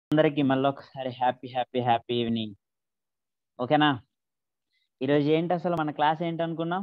అందరికీ మళ్ళీ ఒకసారి హ్యాపీ హ్యాపీ హ్యాపీ ఈవినింగ్ ఓకేనా ఈరోజు ఏంటి అసలు మన క్లాస్ ఏంటి అనుకున్నాం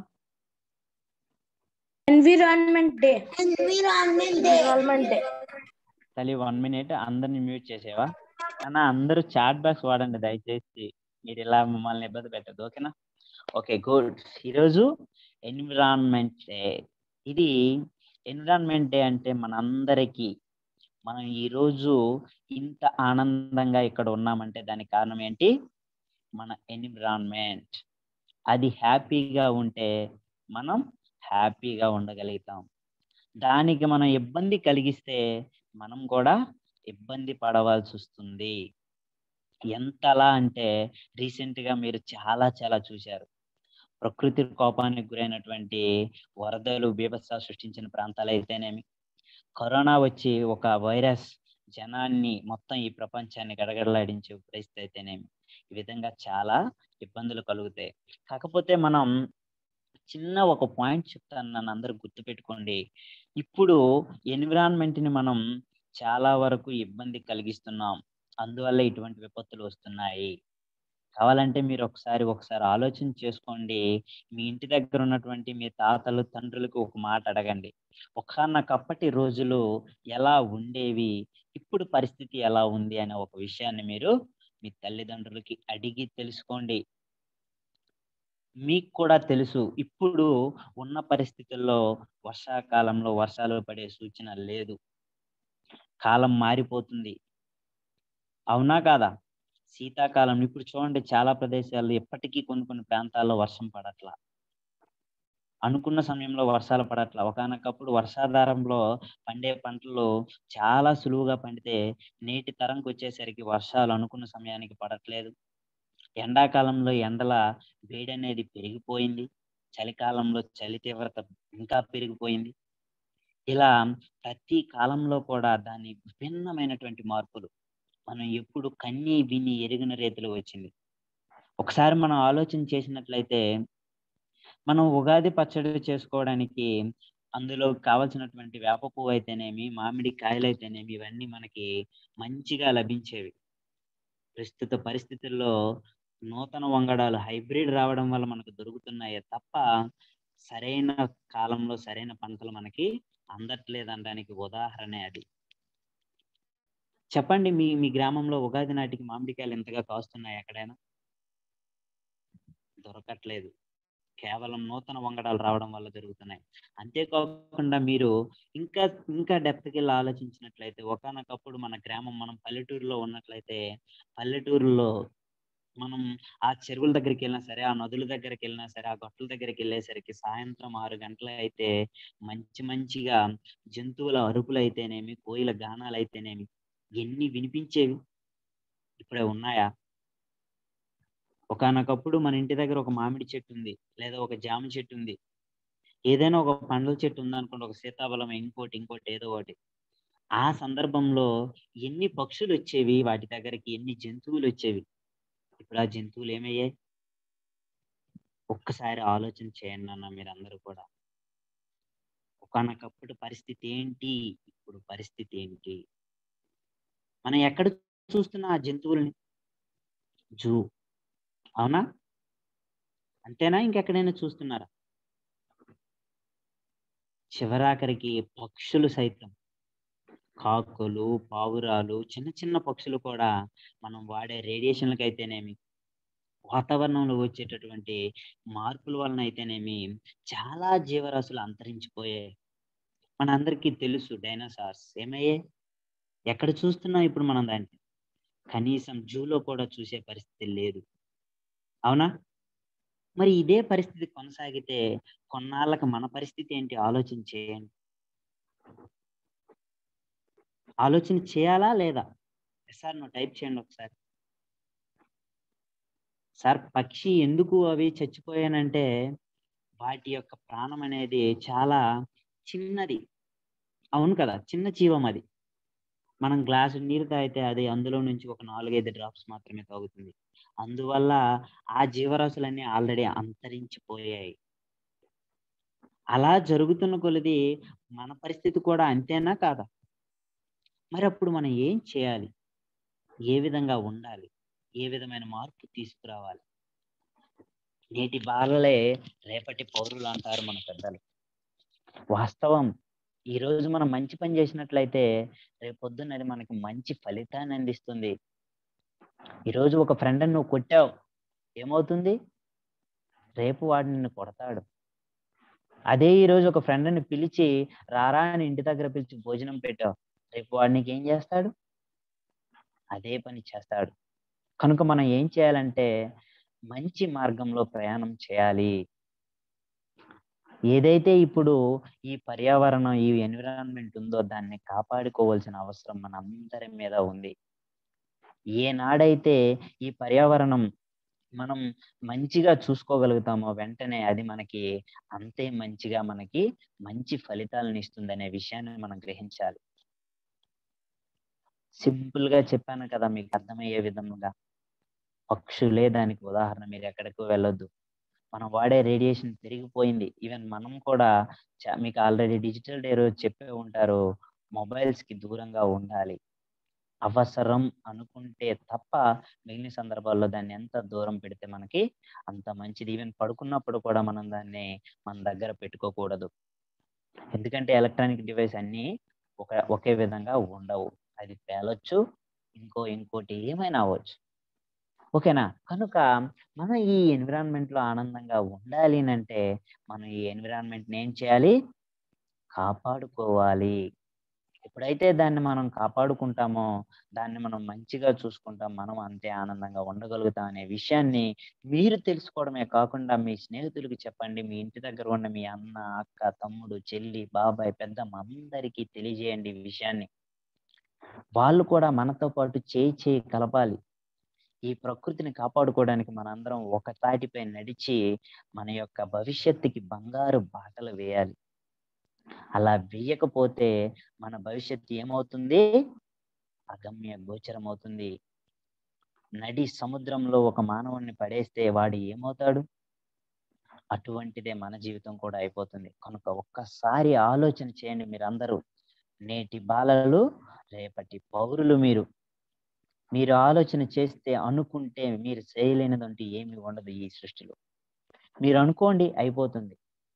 environment day environment day environment day తల్లి వన్ మినిట్ అందరిని మ్యూట్ చేసేవా అన్న అందరూ చాట్ బాక్స్ వాడండి దయచేసి మీరు ఇలా మమ్మల్ని ఇబ్బంది పెట్టద్దు ఓకేనా ఓకే గుడ్ ఈరోజు ఎన్విరాన్మెంట్ డే ఇది ఎన్విరాన్మెంట్ డే అంటే మనందరికీ మనం ఈరోజు ఇంత ఆనందంగా ఇక్కడ ఉన్నామంటే దానికి కారణం ఏంటి మన ఎన్విరాన్మెంట్ అది హ్యాపీగా ఉంటే మనం హ్యాపీగా ఉండగలుగుతాం దానికి మనం ఇబ్బంది కలిగిస్తే మనం కూడా ఇబ్బంది పడవలసి వస్తుంది ఎంతలా అంటే రీసెంట్ గా మీరు చాలా చాలా చూశారు ప్రకృతి కోపానికి గురైనటువంటి వరదలు బీభత్స సృష్టించిన ప్రాంతాలు అయితేనేమి కరోనా వచ్చి ఒక వైరస్ జనాన్ని మొత్తం ఈ ప్రపంచాన్ని గడగడలాడించే పరిస్థితి అయితేనేమి ఈ విధంగా చాలా ఇబ్బందులు కలుగుతాయి కాకపోతే మనం చిన్న ఒక పాయింట్ చెప్తాను నన్ను అందరూ గుర్తుపెట్టుకోండి ఇప్పుడు ఎన్విరాన్మెంట్ ని మనం చాలా వరకు ఇబ్బంది కలిగిస్తున్నాం అందువల్ల ఇటువంటి విపత్తులు వస్తున్నాయి కావాలంటే మీరు ఒకసారి ఒకసారి ఆలోచన చేసుకోండి మీ ఇంటి దగ్గర ఉన్నటువంటి మీ తాతలు తండ్రులకు ఒక మాట అడగండి ఒకనొకప్పటి రోజులు ఎలా ఉండేవి ఇప్పుడు పరిస్థితి ఎలా ఉంది అనే ఒక విషయాన్ని మీరు మీ తల్లిదండ్రులకి అడిగి తెలుసుకోండి మీకు కూడా తెలుసు ఇప్పుడు ఉన్న పరిస్థితుల్లో వర్షాకాలంలో వర్షాలు పడే సూచన లేదు కాలం మారిపోతుంది అవునా కాదా శీతాకాలం ఇప్పుడు చూడండి చాలా ప్రదేశాల్లో ఎప్పటికీ కొన్ని కొన్ని ప్రాంతాల్లో వర్షం పడట్లా అనుకున్న సమయంలో వర్షాలు పడట్లా ఒకనొకప్పుడు వర్షాధారంలో పండే పంటలు చాలా సులువుగా పండితే నేటి తరంకి వచ్చేసరికి వర్షాలు అనుకున్న సమయానికి పడట్లేదు ఎండాకాలంలో ఎండల వేడి అనేది పెరిగిపోయింది చలికాలంలో చలి తీవ్రత ఇంకా పెరిగిపోయింది ఇలా ప్రతి కాలంలో కూడా దాని విభిన్నమైనటువంటి మార్పులు మనం ఎప్పుడు కన్ని విని ఎరిగిన రీతిలో వచ్చింది ఒకసారి మనం ఆలోచన చేసినట్లయితే మనం ఉగాది పచ్చడి చేసుకోవడానికి అందులో కావలసినటువంటి వేప పువ్వు అయితేనేమి మామిడి కాయలు అయితేనేమి ఇవన్నీ మనకి మంచిగా లభించేవి ప్రస్తుత పరిస్థితుల్లో నూతన వంగడాలు హైబ్రిడ్ రావడం వల్ల మనకు దొరుకుతున్నాయే తప్ప సరైన కాలంలో సరైన పంటలు మనకి అందట్లేదు అనడానికి ఉదాహరణ అది చెప్పండి మీ మీ గ్రామంలో ఉగాది నాటికి మామిడికాయలు ఎంతగా కాస్తున్నాయి ఎక్కడైనా దొరకట్లేదు కేవలం నూతన వంగడాలు రావడం వల్ల జరుగుతున్నాయి అంతేకాకుండా మీరు ఇంకా ఇంకా డెప్త్కి వెళ్ళి ఆలోచించినట్లయితే ఒకనొకప్పుడు మన గ్రామం మనం పల్లెటూరులో ఉన్నట్లయితే పల్లెటూరులో మనం ఆ చెరువుల దగ్గరికి వెళ్ళినా సరే ఆ నదుల దగ్గరికి వెళ్ళినా సరే ఆ గట్టుల దగ్గరికి వెళ్ళేసరికి సాయంత్రం ఆరు గంటలు అయితే మంచి మంచిగా జంతువుల అరుపులు అయితేనేమి కోయిల గానాలు అయితేనేమి ఎన్ని వినిపించేవి ఇప్పుడే ఉన్నాయా ఒకనొకప్పుడు మన ఇంటి దగ్గర ఒక మామిడి చెట్టు ఉంది లేదా ఒక జామ చెట్టు ఉంది ఏదైనా ఒక పండ్ల చెట్టు ఉందనుకోండి ఒక సీతాఫలం ఇంకోటి ఇంకోటి ఏదో ఒకటి ఆ సందర్భంలో ఎన్ని పక్షులు వచ్చేవి వాటి దగ్గరికి ఎన్ని జంతువులు వచ్చేవి ఇప్పుడు ఆ జంతువులు ఏమయ్యాయి ఒక్కసారి ఆలోచన చేయండి అన్న మీరందరూ కూడా ఒకనొకప్పుడు పరిస్థితి ఏంటి ఇప్పుడు పరిస్థితి ఏంటి మనం ఎక్కడ చూస్తున్నా ఆ జంతువుల్ని జూ అవునా అంతేనా ఇంకెక్కడైనా చూస్తున్నారా చివరాఖరికి పక్షులు సైతం కాకులు పావురాలు చిన్న చిన్న పక్షులు కూడా మనం వాడే రేడియేషన్లకు అయితేనేమి వాతావరణంలో వచ్చేటటువంటి మార్పుల వలన అయితేనేమి చాలా జీవరాశులు అంతరించిపోయాయి మనందరికీ తెలుసు డైనోసార్స్ ఏమయ్యాయి ఎక్కడ చూస్తున్నాం ఇప్పుడు మనం దాన్ని కనీసం జూలో కూడా చూసే పరిస్థితి లేదు అవునా మరి ఇదే పరిస్థితి కొనసాగితే కొన్నాళ్ళకి మన పరిస్థితి ఏంటి ఆలోచన చేయండి ఆలోచన చేయాలా లేదా సార్ నువ్వు టైప్ చేయండి ఒకసారి సార్ పక్షి ఎందుకు అవి చచ్చిపోయానంటే వాటి యొక్క ప్రాణం అనేది చాలా చిన్నది అవును కదా చిన్న జీవం అది మనం గ్లాసు నీరు తాగితే అది అందులో నుంచి ఒక నాలుగైదు డ్రాప్స్ మాత్రమే తాగుతుంది అందువల్ల ఆ జీవరాశులన్నీ ఆల్రెడీ అంతరించిపోయాయి అలా జరుగుతున్న కొలది మన పరిస్థితి కూడా అంతేనా కాదా మరి అప్పుడు మనం ఏం చేయాలి ఏ విధంగా ఉండాలి ఏ విధమైన మార్పు తీసుకురావాలి నేటి బాలలే రేపటి పౌరులు అంటారు మన పెద్దలు వాస్తవం ఈ రోజు మనం మంచి పని చేసినట్లయితే రేపు పొద్దున్న అది మనకి మంచి ఫలితాన్ని అందిస్తుంది ఈరోజు ఒక ఫ్రెండ్ నువ్వు కొట్టావు ఏమవుతుంది రేపు వాడు నిన్ను కొడతాడు అదే ఈరోజు ఒక ఫ్రెండ్ని పిలిచి రారా అని ఇంటి దగ్గర పిలిచి భోజనం పెట్టావు రేపు వాడు నీకు ఏం చేస్తాడు అదే పని చేస్తాడు కనుక మనం ఏం చేయాలంటే మంచి మార్గంలో ప్రయాణం చేయాలి ఏదైతే ఇప్పుడు ఈ పర్యావరణం ఈ ఎన్విరాన్మెంట్ ఉందో దాన్ని కాపాడుకోవాల్సిన అవసరం మన అందరి మీద ఉంది ఏనాడైతే ఈ పర్యావరణం మనం మంచిగా చూసుకోగలుగుతామో వెంటనే అది మనకి అంతే మంచిగా మనకి మంచి ఫలితాలను ఇస్తుంది అనే విషయాన్ని మనం గ్రహించాలి సింపుల్ గా చెప్పాను కదా మీకు అర్థమయ్యే విధంగా పక్షులే దానికి ఉదాహరణ మీరు ఎక్కడికి వెళ్ళొద్దు మనం వాడే రేడియేషన్ పెరిగిపోయింది ఈవెన్ మనం కూడా మీకు ఆల్రెడీ డిజిటల్ డే రోజు చెప్పే ఉంటారు మొబైల్స్ కి దూరంగా ఉండాలి అవసరం అనుకుంటే తప్ప మిగిలిన సందర్భాల్లో దాన్ని ఎంత దూరం పెడితే మనకి అంత మంచిది ఈవెన్ పడుకున్నప్పుడు కూడా మనం దాన్ని మన దగ్గర పెట్టుకోకూడదు ఎందుకంటే ఎలక్ట్రానిక్ డివైస్ అన్ని ఒక ఒకే విధంగా ఉండవు అది పేలొచ్చు ఇంకో ఇంకోటి ఏమైనా అవ్వచ్చు ఓకేనా కనుక మనం ఈ ఎన్విరాన్మెంట్ లో ఆనందంగా ఉండాలి అంటే మనం ఈ ఎన్విరాన్మెంట్ ఏం చేయాలి కాపాడుకోవాలి ఎప్పుడైతే దాన్ని మనం కాపాడుకుంటామో దాన్ని మనం మంచిగా చూసుకుంటాం మనం అంతే ఆనందంగా ఉండగలుగుతాం అనే విషయాన్ని మీరు తెలుసుకోవడమే కాకుండా మీ స్నేహితులకు చెప్పండి మీ ఇంటి దగ్గర ఉన్న మీ అన్న అక్క తమ్ముడు చెల్లి బాబాయ్ పెద్దమ్మ అందరికీ తెలియజేయండి ఈ విషయాన్ని వాళ్ళు కూడా మనతో పాటు చేయి చేయి కలపాలి ఈ ప్రకృతిని కాపాడుకోవడానికి మనందరం ఒక తాటిపై నడిచి మన యొక్క భవిష్యత్తుకి బంగారు బాటలు వేయాలి అలా వేయకపోతే మన భవిష్యత్తు ఏమవుతుంది అగమ్య గోచరం అవుతుంది నడి సముద్రంలో ఒక మానవుణ్ణి పడేస్తే వాడు ఏమవుతాడు అటువంటిదే మన జీవితం కూడా అయిపోతుంది కనుక ఒక్కసారి ఆలోచన చేయండి మీరందరూ నేటి బాలలు రేపటి పౌరులు మీరు మీరు ఆలోచన చేస్తే అనుకుంటే మీరు చేయలేనిదంటూ ఏమి ఉండదు ఈ సృష్టిలో మీరు అనుకోండి అయిపోతుంది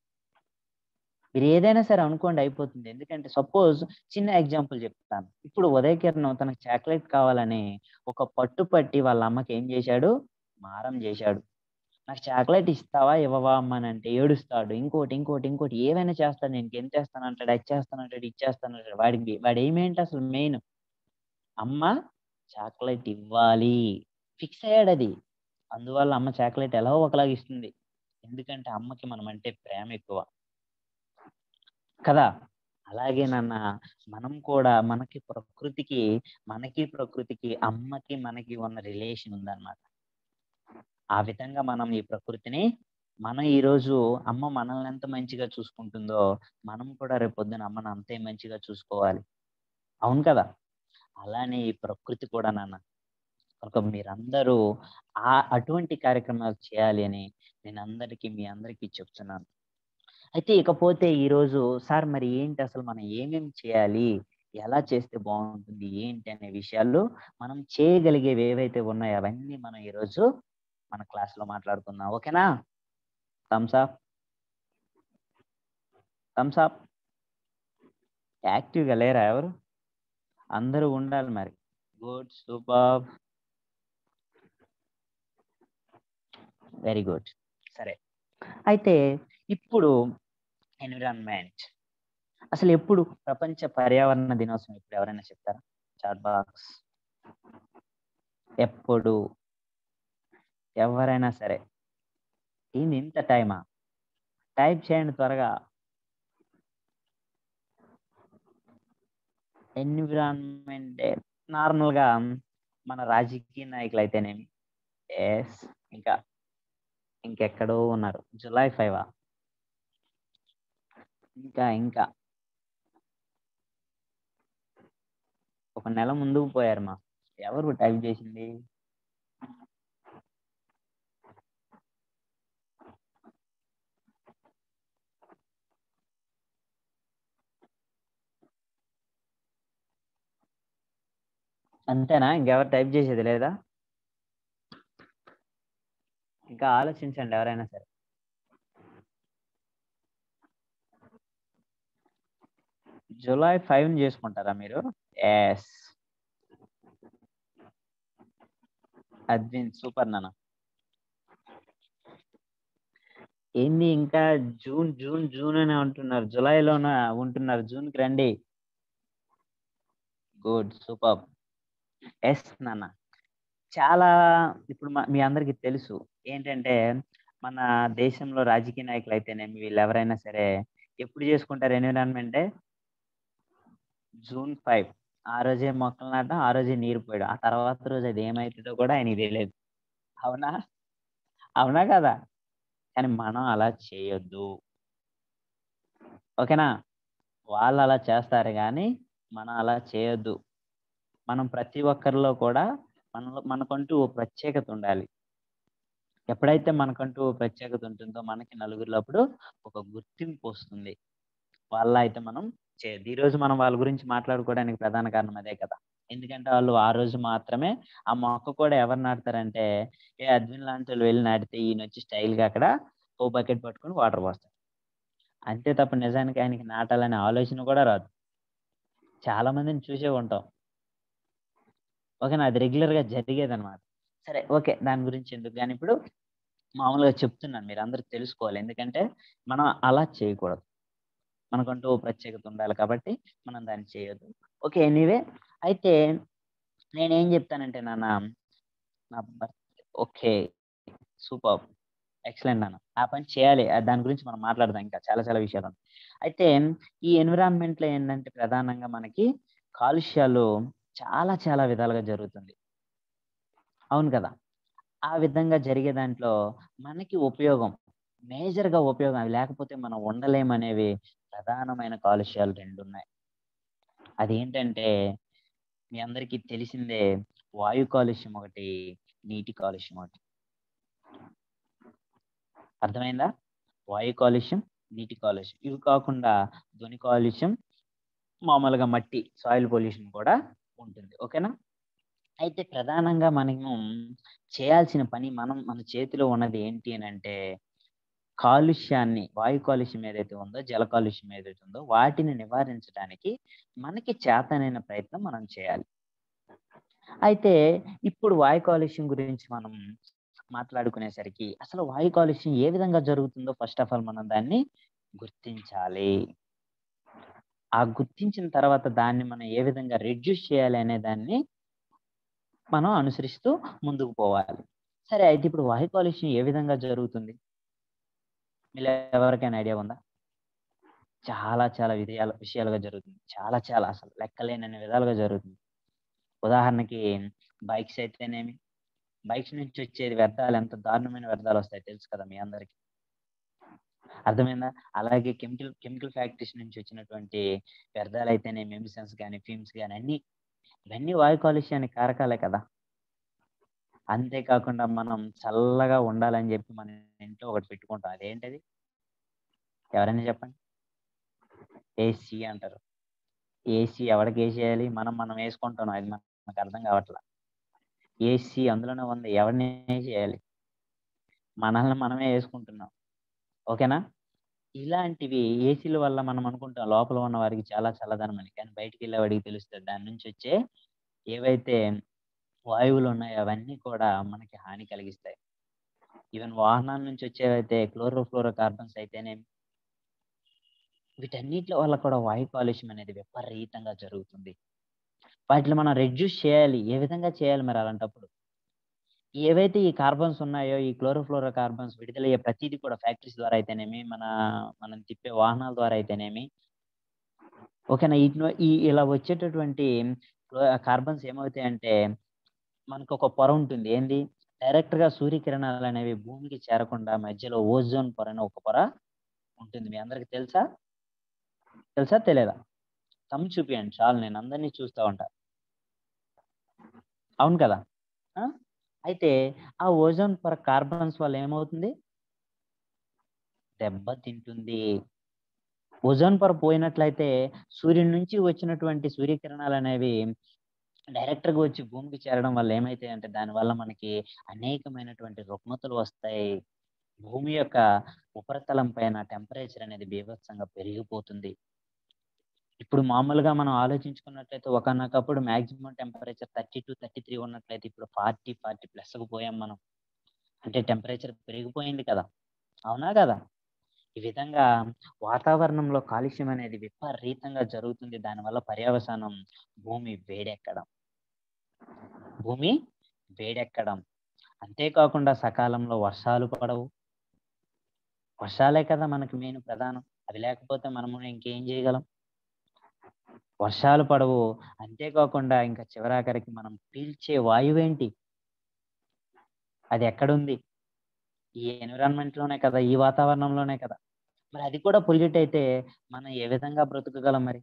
మీరు ఏదైనా సరే అనుకోండి అయిపోతుంది ఎందుకంటే సపోజ్ చిన్న ఎగ్జాంపుల్ చెప్తాను ఇప్పుడు ఉదయకిరణం తనకు చాక్లెట్ కావాలని ఒక పట్టు పట్టి వాళ్ళ అమ్మకి ఏం చేశాడు మారం చేశాడు నాకు చాక్లెట్ ఇస్తావా ఇవ్వవా అమ్మ అని అంటే ఏడుస్తాడు ఇంకోటి ఇంకోటి ఇంకోటి ఏమైనా చేస్తాడు నేను ఏం చేస్తాను అంటాడు అది చేస్తాను అంటాడు ఇది చేస్తాను అంటాడు వాడికి వాడు ఏమేంటి అసలు మెయిన్ అమ్మ చాక్లెట్ ఇవ్వాలి ఫిక్స్ అయ్యాడు అది అందువల్ల అమ్మ చాక్లెట్ ఎలా ఒకలాగా ఇస్తుంది ఎందుకంటే అమ్మకి మనం అంటే ప్రేమ ఎక్కువ కదా అలాగే నాన్న మనం కూడా మనకి ప్రకృతికి మనకి ప్రకృతికి అమ్మకి మనకి ఉన్న రిలేషన్ ఉందన్నమాట ఆ విధంగా మనం ఈ ప్రకృతిని మనం ఈరోజు అమ్మ మనల్ని ఎంత మంచిగా చూసుకుంటుందో మనం కూడా రేపు పొద్దున అమ్మను అంతే మంచిగా చూసుకోవాలి అవును కదా అలానే ఈ ప్రకృతి కూడా నాన్న ఒక మీరందరూ ఆ అటువంటి కార్యక్రమాలు చేయాలి అని నేను అందరికీ మీ అందరికీ చెప్తున్నాను అయితే ఇకపోతే ఈరోజు సార్ మరి ఏంటి అసలు మనం ఏమేమి చేయాలి ఎలా చేస్తే బాగుంటుంది ఏంటి అనే విషయాల్లో మనం చేయగలిగేవి ఏవైతే ఉన్నాయో అవన్నీ మనం ఈరోజు మన క్లాస్లో మాట్లాడుకుందాం ఓకేనా థమ్స్ అప్ థమ్స్ అప్ యాక్టివ్గా లేరా ఎవరు అందరూ ఉండాలి మరి గుడ్ సూపర్ వెరీ గుడ్ సరే అయితే ఇప్పుడు ఎన్విరాన్మెంట్ అసలు ఎప్పుడు ప్రపంచ పర్యావరణ దినోత్సవం ఇప్పుడు ఎవరైనా చెప్తారా చాట్ బాక్స్ ఎప్పుడు ఎవరైనా సరే ఏంది ఇంత టైమా టైప్ చేయండి త్వరగా ఎన్విరాన్మెంట్ డే నార్మల్గా మన రాజకీయ నాయకులు అయితేనేమి ఎస్ ఇంకా ఇంకెక్కడో ఉన్నారు జులై ఫైవ్ ఇంకా ఇంకా ఒక నెల ముందుకు పోయారు మా ఎవరు టైప్ చేసింది అంతేనా ఇంకెవరు టైప్ చేసేది లేదా ఇంకా ఆలోచించండి ఎవరైనా సరే జూలై ఫైవ్ చేసుకుంటారా మీరు ఎస్ అద్విన్ సూపర్ నాన్న ఏంది ఇంకా జూన్ జూన్ జూన్ అని ఉంటున్నారు జూలైలోన ఉంటున్నారు జూన్కి రండి గుడ్ సూపర్ ఎస్ నాన్న చాలా ఇప్పుడు మా- మీ అందరికీ తెలుసు ఏంటంటే మన దేశంలో రాజకీయ నాయకులు అయితేనేమి వీళ్ళు ఎవరైనా సరే ఎప్పుడు చేసుకుంటారు ఎన్విరాన్మెంట్ డే జూన్ ఫైవ్ ఆ రోజే మొక్కలు నాటడం ఆ రోజే నీరు పోయడం ఆ తర్వాత రోజు అది ఏమవుతుందో కూడా ఆయనకి తెలియదు అవునా అవునా కదా కానీ మనం అలా చేయొద్దు ఓకేనా వాళ్ళు అలా చేస్తారు కానీ మనం అలా చేయొద్దు మనం ప్రతి ఒక్కరిలో కూడా మనలో మనకంటూ ఓ ప్రత్యేకత ఉండాలి ఎప్పుడైతే మనకంటూ ఓ ప్రత్యేకత ఉంటుందో మనకి నలుగురిలో అప్పుడు ఒక గుర్తింపు వస్తుంది వాళ్ళ అయితే మనం చేయొద్దు ఈ రోజు మనం వాళ్ళ గురించి మాట్లాడుకోవడానికి ప్రధాన కారణం అదే కదా ఎందుకంటే వాళ్ళు ఆ రోజు మాత్రమే ఆ మొక్క కూడా ఎవరు నాటుతారంటే ఏ అద్విన్ లాంటి వాళ్ళు వెళ్ళి నాటితే ఈయన వచ్చి style గా అక్కడ ఓ బకెట్ పట్టుకొని వాటర్ పోస్తారు అంతే తప్ప నిజానికి ఆయనకి నాటాలనే ఆలోచన కూడా రాదు చాలా మందిని చూసే ఉంటాం ఓకేనా అది రెగ్యులర్ గా జరిగేది అనమాట సరే ఓకే దాని గురించి ఎందుకు కానీ ఇప్పుడు మామూలుగా చెప్తున్నాను మీరు అందరూ తెలుసుకోవాలి ఎందుకంటే మనం అలా చేయకూడదు మనకంటూ ఓ ప్రత్యేకత ఉండాలి కాబట్టి మనం దాన్ని చేయొద్దు ఓకే ఎనీవే అయితే నేనేం చెప్తానంటే నాన్న నా బర్త్ ఓకే సూపర్ ఎక్సలెంట్ నాన్న ఆ పని చేయాలి ఆ దాని గురించి మనం మాట్లాడదాం ఇంకా చాలా చాలా విషయాలు ఉన్నాయి. అయితే ఈ ఎన్విరాన్మెంట్ లో ఏంటంటే ప్రధానంగా మనకి కాలుష్యాలు చాలా చాలా విధాలుగా జరుగుతుంది అవును కదా ఆ విధంగా జరిగే దాంట్లో మనకి ఉపయోగం మేజర్ గా ఉపయోగం అవి లేకపోతే మనం ఉండలేమనేవి ప్రధానమైన కాలుష్యాలు రెండు ఉన్నాయి అదేంటంటే మీ అందరికీ తెలిసిందే వాయు కాలుష్యం ఒకటి నీటి కాలుష్యం ఒకటి అర్థమైందా వాయు కాలుష్యం నీటి కాలుష్యం ఇవి కాకుండా ధ్వని కాలుష్యం మామూలుగా మట్టి సాయిల్ పొల్యూషన్ కూడా ఉంటుంది ఓకేనా అయితే ప్రధానంగా మనము చేయాల్సిన పని మనం మన చేతిలో ఉన్నది ఏంటి అని అంటే కాలుష్యాన్ని వాయు కాలుష్యం ఏదైతే ఉందో జల కాలుష్యం ఏదైతే ఉందో వాటిని నివారించడానికి మనకి చేతనైన ప్రయత్నం మనం చేయాలి అయితే ఇప్పుడు వాయు కాలుష్యం గురించి మనం మాట్లాడుకునేసరికి అసలు వాయు కాలుష్యం ఏ విధంగా జరుగుతుందో ఫస్ట్ ఆఫ్ ఆల్ మనం దాన్ని గుర్తించాలి ఆ గుర్తించిన తర్వాత దాన్ని మనం ఏ విధంగా రెడ్యూస్ చేయాలి అనే దాన్ని మనం అనుసరిస్తూ ముందుకు పోవాలి సరే అయితే ఇప్పుడు వాయు కాలుష్యం ఏ విధంగా జరుగుతుంది మీలో ఎవరికైనా ఐడియా ఉందా చాలా చాలా విధయాలు విషయాలుగా జరుగుతుంది చాలా చాలా అసలు లెక్కలేనన్ని విధాలుగా జరుగుతుంది ఉదాహరణకి బైక్స్ అయితేనేమి బైక్స్ నుంచి వచ్చేది వ్యర్థాలు ఎంత దారుణమైన వ్యర్థాలు వస్తాయి తెలుసు కదా మీ అందరికి అర్థమైందా అలాగే కెమికల్ కెమికల్ ఫ్యాక్టరీస్ నుంచి వచ్చినటువంటి వ్యర్థాలు అయితేనేమి ఎమిషన్స్ కానీ ఫిమ్స్ కానీ అన్ని ఇవన్నీ వాయు కాలుష్యానికి కారకాలే కదా అంతేకాకుండా మనం చల్లగా ఉండాలని చెప్పి మన ఇంట్లో ఒకటి పెట్టుకుంటాం అదేంటది ఎవరైనా చెప్పండి ఏసీ అంటారు ఏసీ ఎవరికి వేసేయాలి మనం మనం వేసుకుంటాం అది మనకు అర్థం కావట్లా ఏసీ అందులోనే ఉంది ఎవరిని చేయాలి మనల్ని మనమే వేసుకుంటున్నాం ఓకేనా ఇలాంటివి ఏసీల వల్ల మనం అనుకుంటాం లోపల ఉన్న వారికి చాలా చల్లదనం అని కానీ బయటికి వెళ్ళే వాడికి తెలుస్తుంది దాని నుంచి వచ్చే ఏవైతే వాయువులు ఉన్నాయో అవన్నీ కూడా మనకి హాని కలిగిస్తాయి ఈవెన్ వాహనాల నుంచి వచ్చేవైతే క్లోరోఫ్లోరో కార్బన్స్ అయితేనేమి వీటన్నిటి వల్ల కూడా వాయు కాలుష్యం అనేది విపరీతంగా జరుగుతుంది వాటిని మనం రెడ్యూస్ చేయాలి ఏ విధంగా చేయాలి మరి అలాంటప్పుడు ఏవైతే ఈ కార్బన్స్ ఉన్నాయో ఈ క్లోరోఫ్లోరో కార్బన్స్ విడుదలయ్యే ప్రతిదీ కూడా ఫ్యాక్టరీస్ ద్వారా అయితేనేమి మన మనం తిప్పే వాహనాల ద్వారా అయితేనేమి ఓకేనా వీటిలో ఈ ఇలా వచ్చేటటువంటి కార్బన్స్ ఏమవుతాయంటే మనకు ఒక పొర ఉంటుంది ఏంది డైరెక్ట్ గా సూర్యకిరణాలు అనేవి భూమికి చేరకుండా మధ్యలో ఓజోన్ పొర అనే ఒక పొర ఉంటుంది మీ అందరికి తెలుసా తెలుసా తెలియదా తమ్ము చూపియండి చాలు నేను అందరినీ చూస్తూ ఉంటా అవును కదా ఆ? అయితే ఆ ఓజోన్ పొర కార్బన్స్ వల్ల ఏమవుతుంది దెబ్బ తింటుంది ఓజోన్ పొర పోయినట్లయితే సూర్యుడి నుంచి వచ్చినటువంటి సూర్యకిరణాలు అనేవి డైరెక్ట్‌గా వచ్చి భూమికి చేరడం వల్ల ఏమైతాయంటే దానివల్ల మనకి అనేకమైనటువంటి రుగ్మతలు వస్తాయి. భూమి యొక్క ఉపరితలం పైన టెంపరేచర్ అనేది బీభత్సంగా పెరిగిపోతుంది. ఇప్పుడు మామూలుగా మనం ఆలోచించుకున్నట్లయితే ఒకానొకప్పుడు మాక్సిమం టెంపరేచర్ 32, 33 ఉన్నట్లయితే ఇప్పుడు 40, 40 ప్లస్‌కి పోయాం మనం. అంటే టెంపరేచర్ పెరిగిపోయింది కదా! అవునా కదా? ఈ విధంగా వాతావరణంలో కాలుష్యం అనేది విపరీతంగా జరుగుతుంది. దానివల్ల పర్యవసానం భూమి వేడెక్కడం. భూమి వేడెక్కడం. అంతేకాకుండా సకాలంలో వర్షాలు పడవు. వర్షాలే కదా మనకి మెయిన్ ప్రధానం. అవి లేకపోతే మనము ఇంకేం చేయగలం? వర్షాలు పడవు. అంతేకాకుండా ఇంకా చివరాఖరికి మనం పీల్చే వాయువేంటి? అది ఎక్కడుంది? ఈ ఎన్విరాన్మెంట్‌లోనే కదా! ఈ వాతావరణంలోనే కదా! మరి అది కూడా పొల్యూట్ అయితే మనం ఏ విధంగా బ్రతకగలం మరి?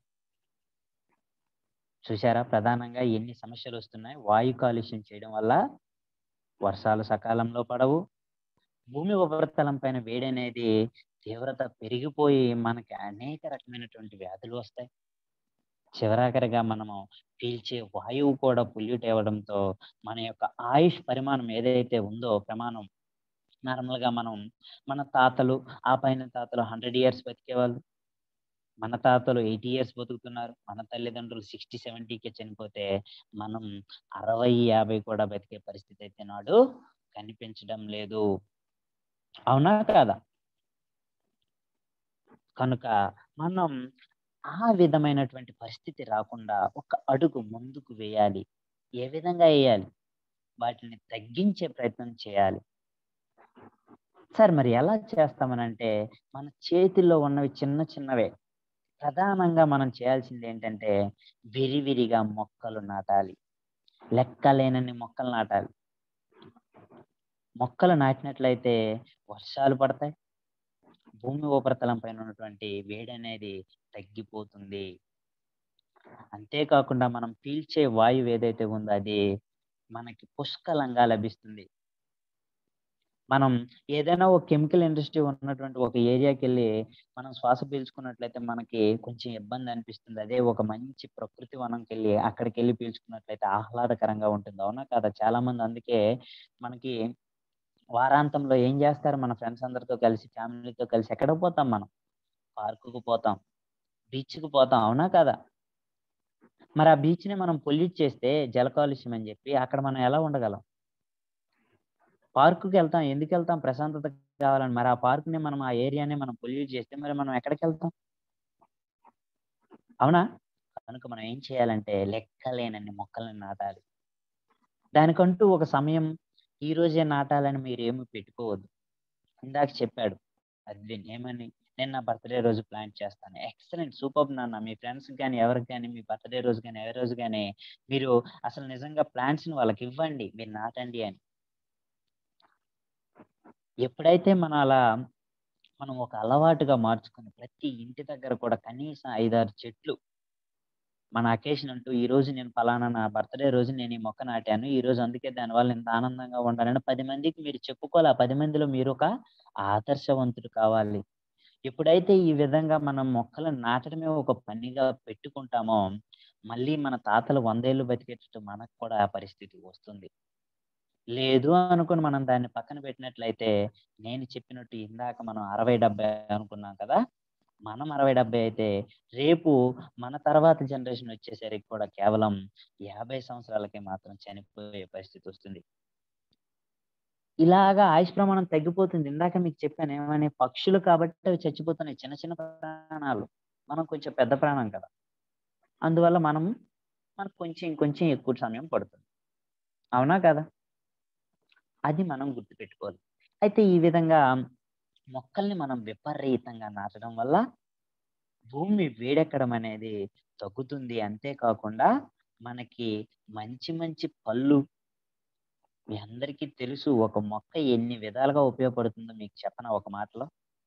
చూసారా ప్రధానంగా ఎన్ని సమస్యలొస్తున్నాయి. వాయు కాలుష్యం చేయడం వల్ల వర్షాలు సకాలంలో పడవు. భూమి ఉపరితలం పైన వేడనేది తీవ్రత పెరిగిపోయి మనకి అనేక రకమైనటువంటి వ్యాధులు వస్తాయి. చివరాఖరిగా మనము పీల్చే వాయువు కూడా పొల్యూట్ అవ్వడంతో మన యొక్క ఆయుష్ పరిమాణం ఏదైతే ఉందో ప్రమాణం నార్మల్‌గా మనం మన తాతలు, ఆ పైన తాతలు 100 ఇయర్స్ బతికేవాళ్ళు. మన తాతలు 80 ఇయర్స్ బతుకుతున్నారు. మన తల్లిదండ్రులు 60, 70కే చనిపోతే మనం 60, 50 కూడా బతికే పరిస్థితి అయితే నాడు కనిపించడం లేదు. అవునా? కాదా? కనుక మనం ఆ విధమైనటువంటి పరిస్థితి రాకుండా ఒక అడుగు ముందుకు వేయాలి. ఏ విధంగా ఎయ్యాలి? వాటిని తగ్గించే ప్రయత్నం చేయాలి. సార్ మరి ఎలా చేస్తామనంటే మన చేతిలో ఉన్నవి చిన్న చిన్నవే. ప్రధానంగా మనం చేయాల్సిందేంటంటే విరివిరిగా మొక్కలు నాటాలి. లెక్కలేనన్ని మొక్కలు నాటాలి. మొక్కలు నాటినట్లయితే వర్షాలు పడతాయి. భూమి ఉపరితలం పైన ఉన్నటువంటి వేడనేది తగ్గిపోతుంది. అంతేకాకుండా మనం పీల్చే వాయువు ఏదైతే ఉందో అది మనకి పుష్కలంగా లభిస్తుంది. మనం ఏదైనా ఒక కెమికల్ ఇండస్ట్రీ ఉన్నటువంటి ఒక ఏరియాకెళ్ళి మనం శ్వాస పీల్చుకున్నట్లయితే మనకి కొంచెం ఇబ్బంది అనిపిస్తుంది. అదే ఒక మంచి ప్రకృతి వనంకెళ్ళి అక్కడికెళ్ళి పీల్చుకున్నట్లయితే ఆహ్లాదకరంగా ఉంటుంది. అవునా? కాదా? చాలామంది అందుకే మనకి వారాంతంలో ఏం చేస్తారు మన ఫ్రెండ్స్ అందరితో కలిసి, ఫ్యామిలీతో కలిసి ఎక్కడికి పోతాం మనం? పార్కుకు పోతాం. బీచ్‌కి పోతాం. అవునా? కాదా? మరి ఆ బీచ్‌ని మనం పొల్యూట్ చేస్తే జల కాలుష్యం అని జెప్పి అక్కడ మనం ఎలా ఉండగలం? పార్కుకెళ్తాం. ఎందుకెళ్తాం? ప్రశాంతత కావాలని. మరి ఆ పార్క్‌ని మనం ఆ ఏరియాని మనం పొల్యూట్ చేస్తే మరి మనం ఎక్కడికెళ్తాం? అవునా? కనుక మనం ఏం చేయాలంటే లెక్కలేనన్ని మొక్కల్ని నాటాలి. దానికంటూ ఒక సమయం ఈ రోజే నాటాలని మీరేమి పెట్టుకోవద్దు. ఇందాక చెప్పాడు అద్విన్ ఏమని? నేను నా బర్త్‌డే రోజు ప్లాన్ చేస్తాను. ఎక్సలెంట్ సూపర్బ్ నాన్న. మీ ఫ్రెండ్స్‌కి గాని, ఎవరికి గాని మీ బర్త్‌డే రోజు గాని, ఏ రోజు గాని మీరు అసలు నిజంగా ప్లాంట్స్‌ని వాళ్ళకివ్వండి. మీరు నాటండి అని. ఎప్పుడైతే మనం అలా మనం ఒక అలవాటుగా మార్చుకొని ప్రతి ఇంటి దగ్గర కూడా కనీసం 5, 6 చెట్లు మన అకేషన్ అంటూ ఈరోజు నేను పలానా నా బర్త్‌డే రోజు నేను ఈ మొక్క నాటాను. ఈరోజు అందుకే దానివల్ల ఇంత ఆనందంగా ఉండాలని 10 మందికి మీరు చెప్పుకోవాలి. ఆ 10 మందిలో మీరొక ఆదర్శవంతుడు కావాలి. ఎప్పుడైతే ఈ విధంగా మనం మొక్కలను నాటడమే ఒక పనిగా పెట్టుకుంటామో, మళ్ళీ మన తాతలు 100 ఏళ్ళు బతికేటట్టు మనకు కూడా ఆ పరిస్థితి వస్తుంది. లేదు అనుకోని మనం దాన్ని పక్కన పెట్టినట్లయితే నేను చెప్పినట్టు ఇందాక మనం 60, 70 అనుకున్నాం కదా! మనం 60, 70 అయితే రేపు మన తర్వాత జనరేషన్ వచ్చేసరికి కూడా కేవలం 50 సంవత్సరాలకే మాత్రం చనిపోయే పరిస్థితొస్తుంది. ఇలాగా ఆయుష్ ప్రమాణం తగ్గిపోతుంది. ఇందాక మీకు చెప్పాను ఏమని? పక్షులు కాబట్టి అవి చచ్చిపోతున్నాయి. చిన్న చిన్న ప్రాణాలు. మనం కొంచెం పెద్ద ప్రాణం కదా! అందువల్ల మనం మనకు కొంచెం ఇంకొంచెం ఎక్కువ సమయం పడుతుంది. అవునా? కాదా? అది మనం గుర్తుపెట్టుకోవాలి. అయితే ఈ విధంగా మొక్కల్ని మనం విపరీతంగా నాటడం వల్ల భూమి వేడెక్కడం అనేది తగ్గుతుంది. అంతేకాకుండా మనకి మంచి మంచి పళ్ళు మీ అందరికీ తెలుసు ఒక మొక్క ఎన్ని విధాలుగా ఉపయోగపడుతుందో మీకు చెప్పనా ఒక మాటలో?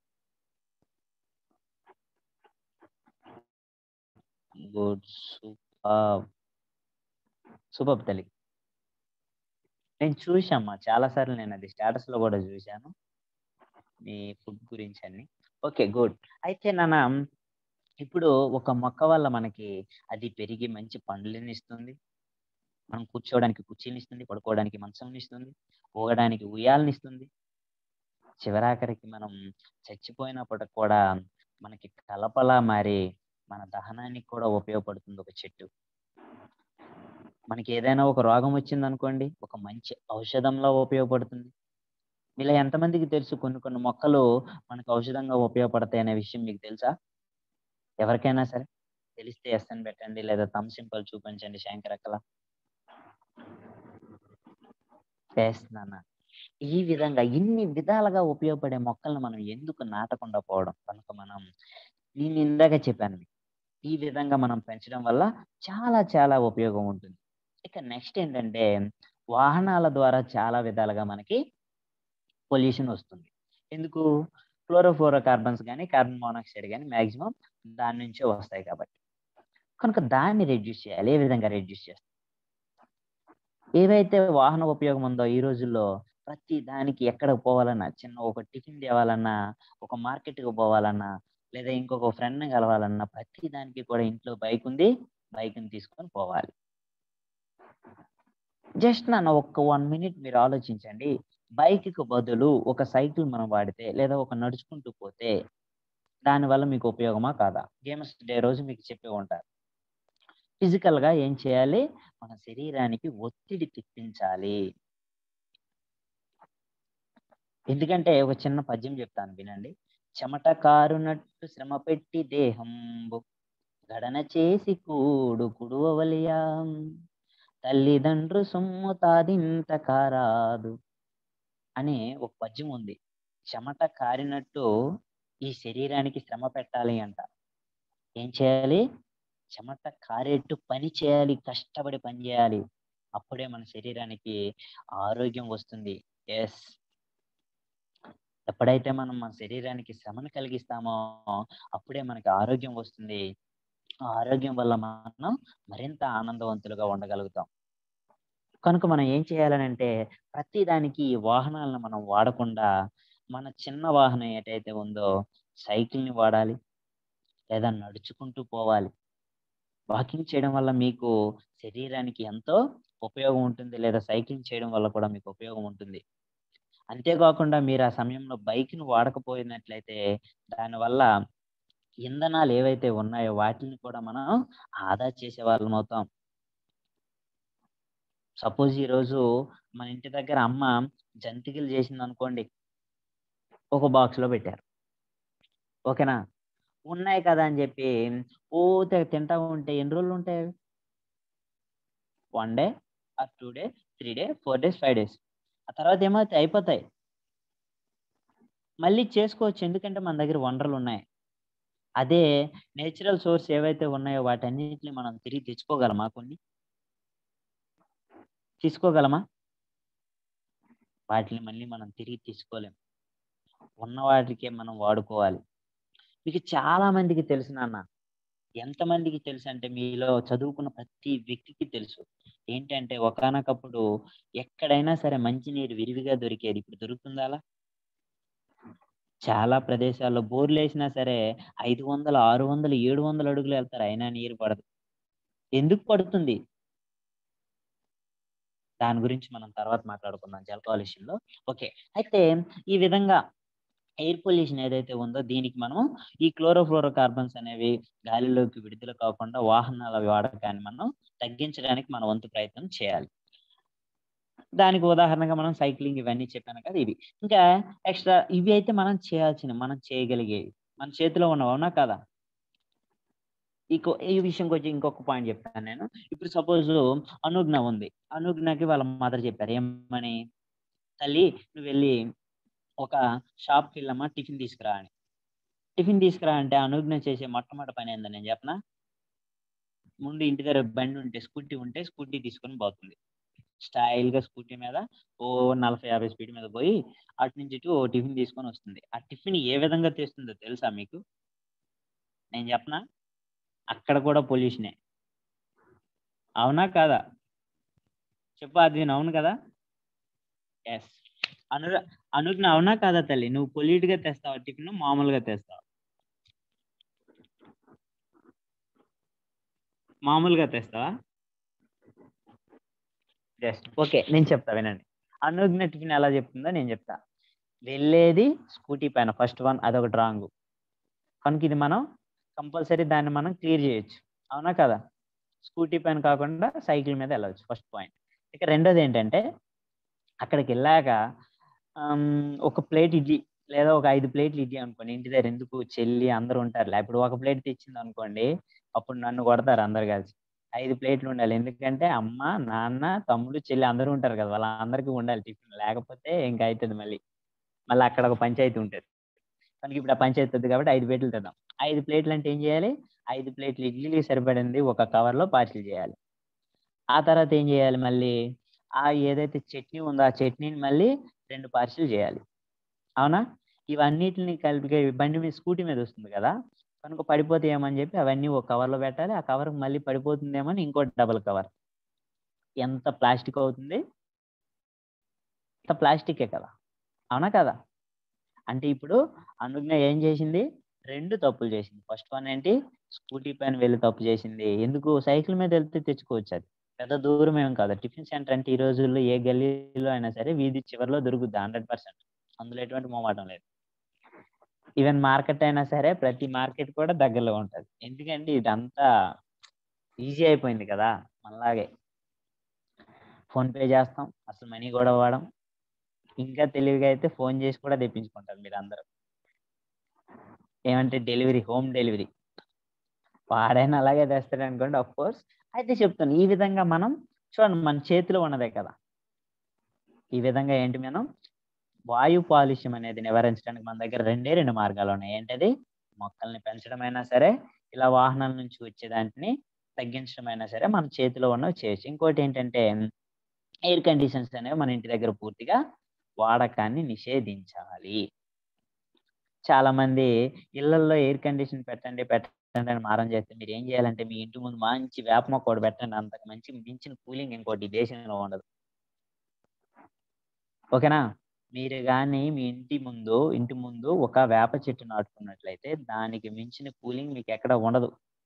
గుడ్. సూపర్బ్. సూపర్బ్ తల్లి. నేను చూసామ్మా. చాలా సార్లు నేనది స్టేటస్‌లో గూడా జూసాను. మీ ఫుడ్ గురించి అన్ని. ఓకే. గుడ్. అయితే నాన్న ఇప్పుడు ఒక మొక్క వల్ల మనకి అది పెరిగి మంచి పండ్లనిస్తుంది. మనం కూర్చోవడానికి కుర్చీని ఇస్తుంది పడుకోవడానికి మంచం ఇస్తుంది ఊగడానికి ఉయ్యాలని ఇస్తుంది చివరాఖరికి మనం చచ్చిపోయినప్పటికి కూడా మనకి కలపలా మారి మన దహనానికి కూడా ఉపయోగపడుతుంది ఒక చెట్టు మనకి ఏదైనా ఒక రోగం వచ్చింది అనుకోండి ఒక మంచి ఔషధంలో ఉపయోగపడుతుంది ఇలా ఎంతమందికి తెలుసు కొన్ని కొన్ని మొక్కలు మనకు ఔషధంగా ఉపయోగపడతాయి అనే విషయం మీకు తెలుసా ఎవరికైనా సరే తెలిస్తే ఎస్ఎన్ పెట్టండి లేదా తమ్ సింపుల్ చూపించండి శంకరక్కల నాన్న ఈ విధంగా ఇన్ని విధాలుగా ఉపయోగపడే మొక్కలను మనం ఎందుకు నాటకుండా పోవడం కనుక మనం నేను ఇందాక చెప్పాను మీకు. ఈ విధంగా మనం పెంచడం వల్ల చాలా చాలా ఉపయోగం ఉంటుంది ఇక నెక్స్ట్ ఏంటంటే వాహనాల ద్వారా చాలా విధాలుగా మనకి పొల్యూషన్ వస్తుంది ఎందుకు క్లోరోఫ్లోరో కార్బన్స్ కానీ కార్బన్ మోనాక్సైడ్ కానీ మాక్సిమం దాని నుంచే వస్తాయి కాబట్టి కనుక దాన్ని రెడ్యూస్ చేయాలి ఏ విధంగా రెడ్యూస్ చేస్తాం ఏవైతే వాహన ఉపయోగం ఉందో ఈ రోజుల్లో ప్రతి దానికి ఎక్కడ పోవాలన్నా చిన్న ఒక టిఫిన్ తేవాలన్నా ఒక మార్కెట్కి పోవాలన్నా లేదా ఇంకొక ఫ్రెండ్ని కలవాలన్నా ప్రతి దానికి కూడా ఇంట్లో బైక్ ఉంది బైక్ని తీసుకొని పోవాలి జస్ట్ నన్ను ఒక్క వన్ మినిట్ మీరు ఆలోచించండి బైక్కి బదులు ఒక సైకిల్ మనం వాడితే లేదా ఒక నడుచుకుంటూ పోతే దానివల్ల మీకు ఉపయోగమా కాదా గేమ్స్ డే రోజు మీకు చెప్పే ఉంటారు ఫిజికల్ గా ఏం చేయాలి మన శరీరానికి ఒత్తిడి తెప్పించాలి ఎందుకంటే ఒక చిన్న పద్యం చెప్తాను వినండి చెమట కారునట్టు శ్రమ పెట్టి దేహంబు గడన చేసి కూడు కుడువలియా తల్లిదండ్రు సొమ్ము తాదింత కారాదు అని ఒక పద్యం ఉంది చెమట కారినట్టు ఈ శరీరానికి శ్రమ పెట్టాలి అంట ఏం చేయాలి చెమట కారేట్టు పని చేయాలి కష్టపడి పని చేయాలి అప్పుడే మన శరీరానికి ఆరోగ్యం వస్తుంది ఎస్ ఎప్పుడైతే మనం మన శరీరానికి శ్రమను కలిగిస్తామో అప్పుడే మనకి ఆరోగ్యం వస్తుంది ఆ ఆరోగ్యం వల్ల మనం మరింత ఆనందవంతులుగా ఉండగలుగుతాం కనుక మనం ఏం చేయాలని అంటే ప్రతి దానికి ఈ వాహనాలను మనం వాడకుండా మన చిన్న వాహనం ఏటైతే ఉందో సైకిల్ని వాడాలి లేదా నడుచుకుంటూ పోవాలి వాకింగ్ చేయడం వల్ల మీకు శరీరానికి ఎంతో ఉపయోగం ఉంటుంది లేదా సైక్లింగ్ చేయడం వల్ల కూడా మీకు ఉపయోగం ఉంటుంది అంతేకాకుండా మీరు ఆ సమయంలో బైక్ను వాడకపోయినట్లయితే దానివల్ల ఇంధనాలు ఏవైతే ఉన్నాయో వాటిని కూడా మనం ఆదా చేసే వాళ్ళం అవుతాం సపోజ్ ఈరోజు మన ఇంటి దగ్గర అమ్మ జంతికలు చేసింది అనుకోండి ఒక బాక్స్లో పెట్టారు ఓకేనా ఉన్నాయి కదా అని చెప్పి ఓ తెగ తింటా ఉంటే ఎన్ని రోజులు ఉంటాయి అవి one day or two day three day four days five days ఆ తర్వాత ఏమవుతాయి అయిపోతాయి మళ్ళీ చేసుకోవచ్చు ఎందుకంటే మన దగ్గర వనరులు ఉన్నాయి అదే నేచురల్ సోర్స్ ఏవైతే ఉన్నాయో వాటన్నిటిని మనం తిరిగి తెచ్చుకోగలమా కొన్ని తీసుకోగలమా వాటిని మళ్ళీ మనం తిరిగి తీసుకోలేం ఉన్న వాటికే మనం వాడుకోవాలి మీకు చాలా మందికి తెలుసు నాన్న ఎంతమందికి తెలుసు అంటే మీలో చదువుకున్న ప్రతి వ్యక్తికి తెలుసు ఏంటంటే ఒకనకప్పుడు ఎక్కడైనా సరే మంచినీరు విరివిగా దొరికేది ఇప్పుడు దొరుకుతుందా అలా చాలా ప్రదేశాల్లో బోర్లు వేసినా సరే ఐదు వందలు ఆరు వందలు ఏడు వందలు అడుగులు వెళ్తారు అయినా నీరు పడదు ఎందుకు పడుతుంది దాని గురించి మనం తర్వాత మాట్లాడుకుందాం జల కాలుష్యంలో ఓకే అయితే ఈ విధంగా ఎయిర్ పొల్యూషన్ ఏదైతే ఉందో దీనికి మనం ఈ క్లోరోఫ్లోరో కార్బన్స్ అనేవి గాలిలోకి విడుదల కాకుండా వాహనాల వాడకాన్ని మనం తగ్గించడానికి మన వంతు ప్రయత్నం చేయాలి దానికి ఉదాహరణగా మనం సైక్లింగ్ ఇవన్నీ చెప్పాను కదా ఇవి ఇంకా ఎక్స్ట్రా ఇవి అయితే మనం చేయాల్సిన మనం చేయగలిగేవి మన చేతిలో ఉన్నవి అవునా కదా ఇంకో ఈ విషయంకి వచ్చి ఇంకొక పాయింట్ చెప్తాను నేను ఇప్పుడు సపోజ్ అనుజ్ఞ ఉంది అనుజ్ఞకి వాళ్ళ మదర్ చెప్పారు ఏమని తల్లి నువ్వు వెళ్ళి ఒక షాప్కి వెళ్ళమ్మా టిఫిన్ తీసుకురా అని టిఫిన్ తీసుకురా అంటే అనుజ్ఞ చేసే మొట్టమొదటి పని ఏందని నేను చెప్పనా ముందు ఇంటి దగ్గర బండి ఉంటే స్కూటీ ఉంటే స్కూటీ తీసుకొని పోతుంది స్టైల్గా స్కూటీ మీద ఓ నలభై యాభై స్పీడ్ మీద పోయి అటు నుంచి ఇటు ఓ టిఫిన్ తీసుకొని వస్తుంది ఆ టిఫిన్ ఏ విధంగా తెస్తుందో తెలుసా మీకు నేను చెప్పనా అక్కడ కూడా పొల్యూషనే అవునా కాదా చెప్పు అది అవును కదా ఎస్ అను అనుజ్ఞ అవునా కాదా తల్లి నువ్వు పొల్యూట్ గా తెస్తావా టిఫిన్ మామూలుగా తెస్తావా మామూలుగా తెస్తావా జస్ట్ ఓకే నేను చెప్తా వినండి అనుజ్ఞ టిఫిన్ ఎలా చెప్తుందో నేను చెప్తా వెళ్ళేది స్కూటీ పైన ఫస్ట్ వన్ అదొకటి రాంగ్ కనుక ఇది మనం కంపల్సరీ దాన్ని మనం క్లియర్ చేయొచ్చు అవునా కదా స్కూటీ పైన కాకుండా సైకిల్ మీద వెళ్ళవచ్చు ఫస్ట్ పాయింట్ ఇక రెండోది ఏంటంటే అక్కడికి వెళ్ళాక ఆమ్, ఒక ప్లేట్ ఇడ్లీ లేదా ఒక ఐదు ప్లేట్లు ఇడ్లీ అనుకోండి ఇంటి దగ్గర ఎందుకు చెల్లి అందరూ ఉంటారు ఇప్పుడు ఒక ప్లేట్ తెచ్చింది అనుకోండి అప్పుడు నన్ను కొడతారు అందరు కలిసి ఐదు ప్లేట్లు ఉండాలి ఎందుకంటే అమ్మ నాన్న తమ్ముడు చెల్లి అందరూ ఉంటారు కదా వాళ్ళందరికీ ఉండాలి టిఫిన్ లేకపోతే ఇంకా అవుతుంది మళ్ళీ మళ్ళీ అక్కడ ఒక పంచాయతీ ఉంటుంది మనకి ఇప్పుడు ఆ పంచాయతీ ఉంది కాబట్టి ఐదు ప్లేట్లు తెద్దాం ఐదు ప్లేట్లు అంటే ఏం చేయాలి ఐదు ప్లేట్లు ఇడ్లీకి సరిపడింది ఒక cover లో పార్సిల్ చేయాలి ఆ తర్వాత ఏం చేయాలి మళ్ళీ ఆ ఏదైతే చట్నీ ఉందో ఆ చట్నీని మళ్ళీ రెండు పార్సిల్ చేయాలి అవునా ఇవన్నిటిని కలిపి బండి మీద స్కూటీ మీద వస్తుంది కదా కనుక పడిపోతే ఏమని చెప్పి అవన్నీ ఒక కవర్లో పెట్టాలి ఆ కవర్ మళ్ళీ పడిపోతుందేమో అని ఇంకో డబుల్ కవర్ ఎంత ప్లాస్టిక్ అవుతుంది ఎంత ప్లాస్టికే కదా అవునా కదా అంటే ఇప్పుడు అనుజ్ఞ ఏం చేసింది రెండు తప్పులు చేసింది ఫస్ట్ వన్ ఏంటి స్కూటీ పైన వెళ్ళి తప్పు చేసింది ఎందుకు సైకిల్ మీద వెళ్తే తెచ్చుకోవచ్చు అది పెద్ద దూరం ఏం కాదు టిఫిన్ సెంటర్ అంటే ఈ రోజుల్లో ఏ గల్లీలో అయినా సరే వీధి చివరిలో దొరుకుద్ది హండ్రెడ్ పర్సెంట్ అందులో ఎటువంటి మొమాటం లేదు ఈవెన్ మార్కెట్ అయినా సరే ప్రతి మార్కెట్ కూడా దగ్గరలో ఉంటది ఎందుకంటే ఇదంతా ఈజీ అయిపోయింది కదా మనలాగే ఫోన్ పే చేస్తాం అసలు మనీ కూడా వాడం ఇంకా తెలివిగా అయితే ఫోన్ చేసి కూడా తెప్పించుకుంటారు మీరు అందరూ ఏమంటే డెలివరీ హోమ్ డెలివరీ వాడైనా అలాగే తెస్తాడు అనుకోండి అఫ్ కోర్స్ అయితే చెప్తాను ఈ విధంగా మనం చూడండి మన చేతిలో ఉన్నదే కదా ఈ విధంగా ఏంటి మనం వాయు కాలుష్యం అనేది నివారించడానికి మన దగ్గర రెండే రెండు మార్గాలు ఉన్నాయి ఏంటది మొక్కల్ని పెంచడం అయినా సరే ఇలా వాహనాల నుంచి వచ్చే దాంట్ని తగ్గించడం అయినా సరే మన చేతిలో ఉన్నవి చేయొచ్చు ఇంకోటి ఏంటంటే ఎయిర్ కండిషన్స్ అనేవి మన ఇంటి దగ్గర పూర్తిగా వాడకాన్ని నిషేధించాలి చాలా మంది ఇళ్లలో ఎయిర్ కండిషన్ పెట్టండి పెట్టండి అని మారం చేస్తే మీరు ఏం చేయాలంటే మీ ఇంటి ముందు మంచి వేప మొక్క ఒకటి పెట్టండి అంతకు మంచి మించిన కూలింగ్ ఇంకోటి ఈ దేశంలో ఉండదు ఓకేనా మీరు కానీ మీ ఇంటి ముందు ఇంటి ముందు ఒక వేప చెట్టు నాటుకున్నట్లయితే దానికి మించిన కూలింగ్ మీకు ఎక్కడ ఉండదు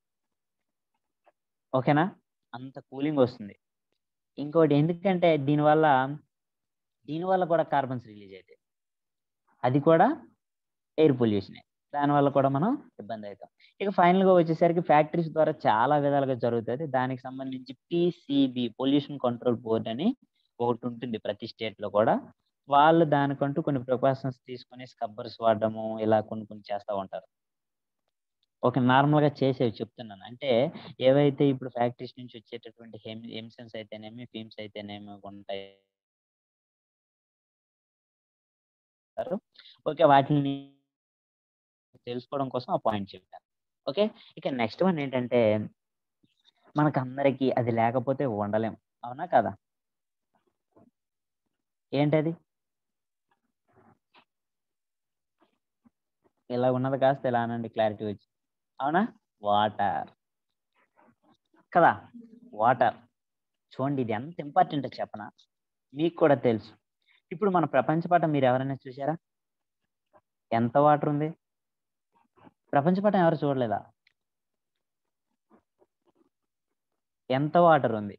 ఓకేనా అంత కూలింగ్ వస్తుంది ఇంకోటి ఎందుకంటే దీనివల్ల దీనివల్ల కూడా కార్బన్స్ రిలీజ్ అవుతాయి అది కూడా ఎయిర్ పొల్యూషనే దానివల్ల కూడా మనం ఇబ్బంది అవుతాం ఇక ఫైనల్గా వచ్చేసరికి ఫ్యాక్టరీస్ ద్వారా చాలా విధాలుగా జరుగుతుంది దానికి సంబంధించి పిసిబి పొల్యూషన్ కంట్రోల్ బోర్డ్ అని ఒకటి ఉంటుంది ప్రతి స్టేట్ లో కూడా వాళ్ళు దానికంటూ కొన్ని ప్రికాషన్స్ తీసుకొని స్కబ్బర్స్ వాడడము ఇలా కొన్ని కొన్ని చేస్తూ ఉంటారు ఒక నార్మల్ గా చేసేవి చెప్తున్నాను అంటే ఏవైతే ఇప్పుడు ఫ్యాక్టరీస్ నుంచి వచ్చేటటువంటి హెమ్ ఎమిషన్స్ అయితేనేమి ఫిమ్స్ అయితేనేమి ఉంటాయి ఓకే వాటిని తెలుసుకోవడం కోసం ఆ పాయింట్ చెప్పాను ఓకే ఇక నెక్స్ట్ వన్ ఏంటంటే మనకు అందరికీ అది లేకపోతే ఉండలేం అవునా కదా ఏంటది ఇలా ఉన్నది కాస్త ఇలా అనండి క్లారిటీ వచ్చి అవునా వాటర్ కదా వాటర్ చూడండి ఇది ఎంత ఇంపార్టెంట్ చెప్పనా మీకు కూడా తెలుసు ఇప్పుడు మన ప్రపంచ పటం మీరు ఎవరైనా చూసారా ఎంత వాటర్ ఉంది ప్రపంచ పటం ఎవరు చూడలేదా ఎంత వాటర్ ఉంది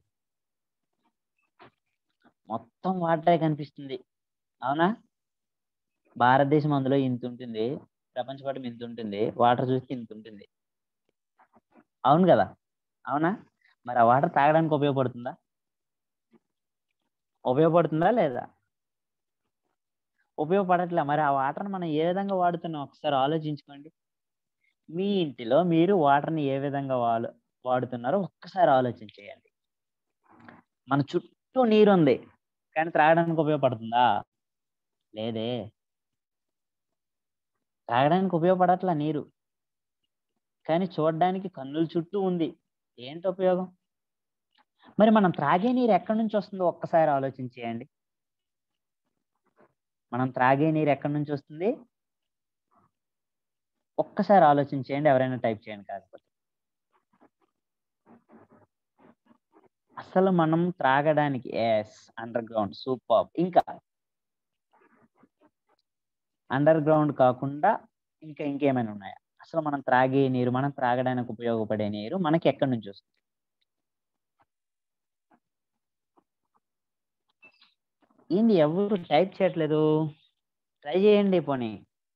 మొత్తం వాటరే కనిపిస్తుంది అవునా భారతదేశం అందులో ఇంత ఉంటుంది ప్రపంచ పటం ఇంత ఉంటుంది వాటర్ చూస్తే ఇంత ఉంటుంది అవును కదా అవునా మరి ఆ వాటర్ తాగడానికి ఉపయోగపడుతుందా ఉపయోగపడుతుందా లేదా ఉపయోగపడట్లే మరి ఆ వాటర్ని మనం ఏ విధంగా వాడుతున్నాం ఒకసారి ఆలోచించుకోండి మీ ఇంటిలో మీరు వాటర్ని ఏ విధంగా వాడు వాడుతున్నారో ఒక్కసారి ఆలోచన చేయండి మన చుట్టూ నీరు ఉంది కానీ త్రాగడానికి ఉపయోగపడుతుందా లేదే తాగడానికి ఉపయోగపడట్లా నీరు కానీ చూడడానికి కన్నుల చుట్టూ ఉంది ఏంటి ఉపయోగం మరి మనం త్రాగే నీరు ఎక్కడి నుంచి వస్తుందో ఒక్కసారి ఆలోచన చేయండి మనం త్రాగే నీరు ఎక్కడి నుంచి వస్తుంది ఒక్కసారి ఆలోచన చేయండి ఎవరైనా టైప్ చేయండి కాకపోతే అసలు మనం త్రాగడానికి ఎస్ అండర్ గ్రౌండ్ సూపర్ ఇంకా అండర్ గ్రౌండ్ కాకుండా ఇంకా ఇంకేమైనా ఉన్నాయా అసలు మనం త్రాగే నీరు మనం త్రాగడానికి ఉపయోగపడే నీరు మనకి ఎక్కడి నుంచి వస్తుంది ఏంది ఎవరు టైప్ చేయట్లేదు ట్రై చేయండి పోనీ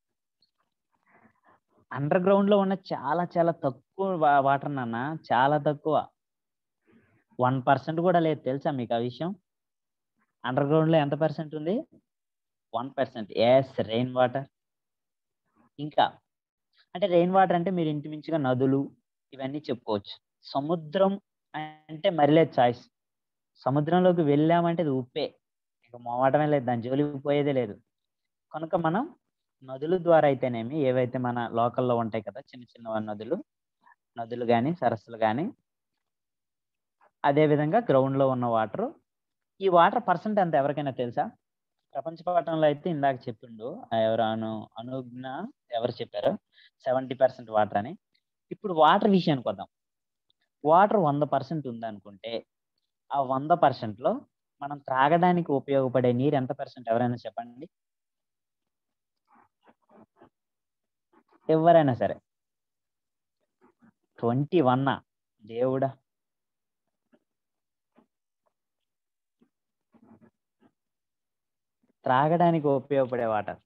అండర్ గ్రౌండ్ లో ఉన్న చాలా చాలా తక్కువ వా- వాటర్ నాన్న చాలా తక్కువ వన్ పర్సెంట్ కూడా లేదు తెలుసా మీకు ఆ విషయం అండర్ గ్రౌండ్ లో ఎంత పర్సెంట్ ఉంది one percent as rain water ఇంకా అంటే రెయిన్ వాటర్ అంటే మీరు ఇంచుమించుగా నదులు ఇవన్నీ చెప్పుకోవచ్చు సముద్రం అంటే మరిలేదు చాయిస్ సముద్రంలోకి వెళ్ళామంటే అది ఉప్పే ఇక మోవటమే లేదు దాని జోలికి పోయేదే లేదు కనుక మనం నదుల ద్వారా అయితేనేమి ఏవైతే మన లోకల్లో ఉంటాయి కదా చిన్న చిన్న నదులు నదులు కానీ సరస్సులు కానీ అదే విధంగా గ్రౌండ్ లో ఉన్న వాటర్ ఈ వాటర్ పర్సెంట్ ఎంత ఎవరికైనా తెలుసా ప్రపంచ పటంలో అయితే ఇందాక చెప్పిండు ఆ ఎవరు అను అనుజ్ఞ ఎవరు చెప్పారు సెవెంటీ పర్సెంట్ వాటర్ అని ఇప్పుడు వాటర్ విషయానికి వద్దాం వాటర్ వంద పర్సెంట్ ఉందనుకుంటే ఆ వంద పర్సెంట్ లో మనం త్రాగడానికి ఉపయోగపడే నీరు ఎంత పర్సెంట్ ఎవరైనా చెప్పండి ఎవరైనా సరే ట్వంటీ వన్నా దేవుడా త్రాగడానికి ఉపయోగపడే water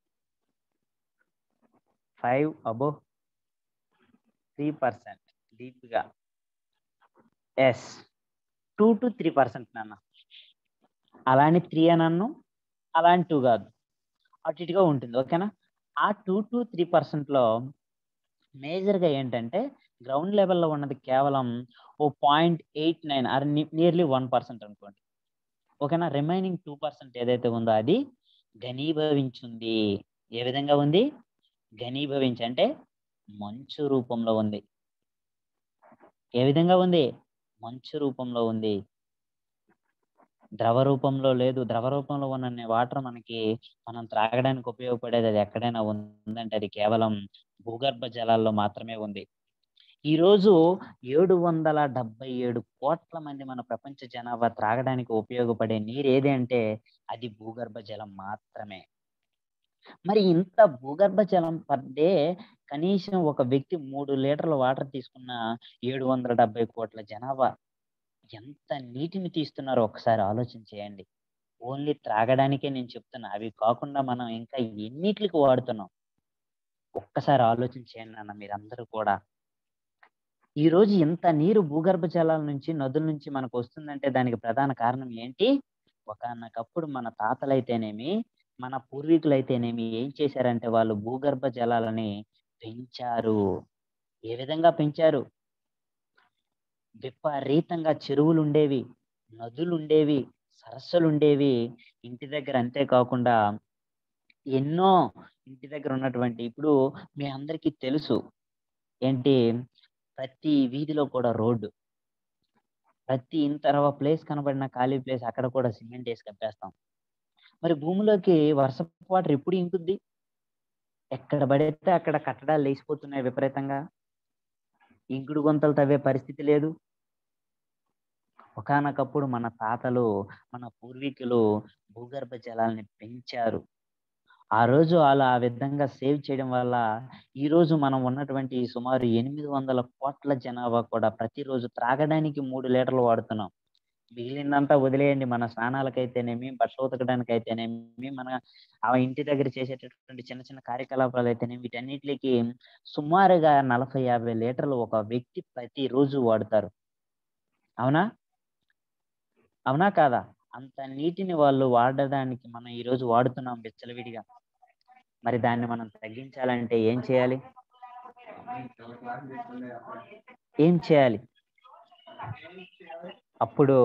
five above three percent డీప్గా as two to three percent నాన్న అలాని త్రీ అని అన్ను అలాని టూ కాదు అటు ఇటుగా ఉంటుంది ఓకేనా ఆ టూ టు త్రీ పర్సెంట్లో మేజర్గా ఏంటంటే గ్రౌండ్ లెవెల్లో ఉన్నది కేవలం o point eight nine or nearly one percent అనుకోండి ఓకేనా రిమైనింగ్ టూ పర్సెంట్ ఏదైతే ఉందో అది ఘనీభవించింది ఏ విధంగా ఉంది ఘనీభవించి అంటే మంచు రూపంలో ఉంది ఏ విధంగా ఉంది మంచు రూపంలో ఉంది ద్రవ రూపంలో లేదు ద్రవ రూపంలో ఉన్న వాటర్ మనకి మనం త్రాగడానికి ఉపయోగపడేది అది ఎక్కడైనా ఉందంటే అది కేవలం భూగర్భ జలాల్లో మాత్రమే ఉంది ఈ రోజు ఏడు వందల డెబ్బై ఏడు కోట్ల మంది మన ప్రపంచ జనాభా త్రాగడానికి ఉపయోగపడే నీరు ఏది అంటే అది భూగర్భ జలం మాత్రమే మరి ఇంత భూగర్భ జలం పర్ డే కనీసం ఒక వ్యక్తి మూడు లీటర్ల వాటర్ తీసుకున్న ఏడు వందల డెబ్బై కోట్ల జనాభా ఎంత నీటిని తీస్తున్నారో ఒకసారి ఆలోచన చేయండి ఓన్లీ త్రాగడానికే నేను చెప్తున్నా అవి కాకుండా మనం ఇంకా ఎన్నిటికి వాడుతున్నాం ఒక్కసారి ఆలోచన చేయండి అన్న మీరందరూ కూడా ఈ రోజు ఇంత నీరు భూగర్భ జలాల నుంచి నదుల నుంచి మనకు వస్తుందంటే దానికి ప్రధాన కారణం ఏంటి ఒకనకప్పుడు మన తాతలైతేనేమి మన పూర్వీకులైతేనేమి ఏం చేశారంటే వాళ్ళు భూగర్భ జలాలని పెంచారు ఏ విధంగా పెంచారు విపరీతంగా చెరువులు ఉండేవి నదులు ఉండేవి సరస్సులు ఉండేవి ఇంటి దగ్గర అంతేకాకుండా ఎన్నో ఇంటి దగ్గర ఉన్నటువంటి ఇప్పుడు మీ అందరికీ తెలుసు ఏంటి ప్రతి వీధిలో కూడా రోడ్డు ప్రతి ఇంతరవ ప్లేస్ కనబడిన ఖాళీ ప్లేస్ అక్కడ కూడా సిమెంట్ వేసి కప్పేస్తాం మరి భూమిలోకి వర్షపు వాటర్ ఎప్పుడు ఇంకుద్ది ఎక్కడ పడితే అక్కడ కట్టడాలు లేచిపోతున్నాయి విపరీతంగా ఇంకుడు గుంతలు తవ్వే పరిస్థితి లేదు ఒకనకప్పుడు మన తాతలు మన పూర్వీకులు భూగర్భ జలాల్ని పెంచారు ఆ రోజు అలా ఆ విధంగా సేవ్ చేయడం వల్ల ఈ రోజు మనం ఉన్నటువంటి సుమారు ఎనిమిది వందల కోట్ల జనాభా కూడా ప్రతిరోజు త్రాగడానికి మూడు లీటర్లు వాడుతున్నాం మిగిలిందంతా వదిలేయండి మన స్నానాలకైతేనేమి బట్టలు ఉతకడానికి అయితేనేమి మన ఆ ఇంటి దగ్గర చేసేటటువంటి చిన్న చిన్న కార్యకలాపాలు అయితేనేమి వీటన్నిటికి సుమారుగా నలభై యాభై లీటర్లు ఒక వ్యక్తి ప్రతిరోజు వాడుతారు అవునా అవునా కాదా అంత నీటిని వాళ్ళు వాడడానికి మనం ఈ రోజు వాడుతున్నాం విచ్చలవిడిగా మరి దాన్ని మనం తగ్గించాలంటే ఏం చేయాలి ఏం చేయాలి అప్పుడు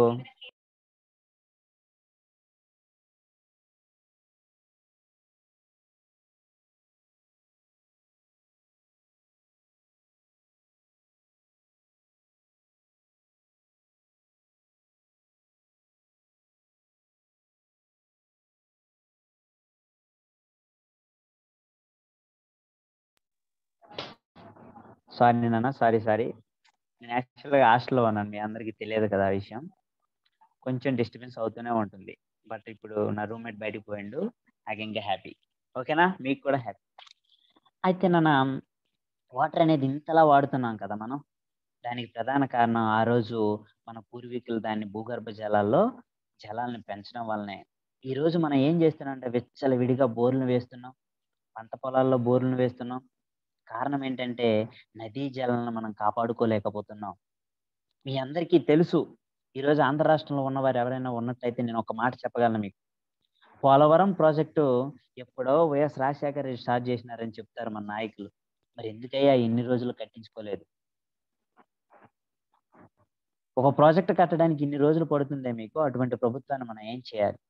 సారీ నాన్న సారీ సారీ నేను యాక్చువల్గా హాస్టల్లో ఉన్నాను మీ అందరికీ తెలియదు కదా ఆ విషయం కొంచెం డిస్టర్బెన్స్ అవుతూనే ఉంటుంది బట్ ఇప్పుడు నా రూమ్మేట్ బయటకు పోయిండు నాకు ఇంకా హ్యాపీ ఓకేనా మీకు కూడా హ్యాపీ అయితే నాన్న వాటర్ అనేది ఇంతలా వాడుతున్నాం కదా మనం దానికి ప్రధాన కారణం ఆ రోజు మన పూర్వీకులు దాన్ని భూగర్భ జలాల్లో జలాలను పెంచడం వల్లనే ఈ రోజు మనం ఏం చేస్తున్నాం అంటే విచ్చల విడిగా బోర్లు వేస్తున్నాం పంట పొలాల్లో బోర్లను వేస్తున్నాం కారణం ఏంటంటే నదీ జలాలను మనం కాపాడుకోలేకపోతున్నాం మీ అందరికీ తెలుసు ఈరోజు ఆంధ్ర రాష్ట్రంలో ఉన్నవారు ఎవరైనా ఉన్నట్టయితే నేను ఒక మాట చెప్పగలను మీకు పోలవరం ప్రాజెక్టు ఎప్పుడో వైఎస్ రాజశేఖర రెడ్డి స్టార్ట్ చేసినారని చెప్తారు మన నాయకులు మరి ఎందుకయ్యా ఇన్ని రోజులు కట్టించుకోలేదు ఒక ప్రాజెక్ట్ కట్టడానికి ఇన్ని రోజులు పడుతుందే మీకు అటువంటి ప్రభుత్వాన్ని మనం ఏం చేయాలి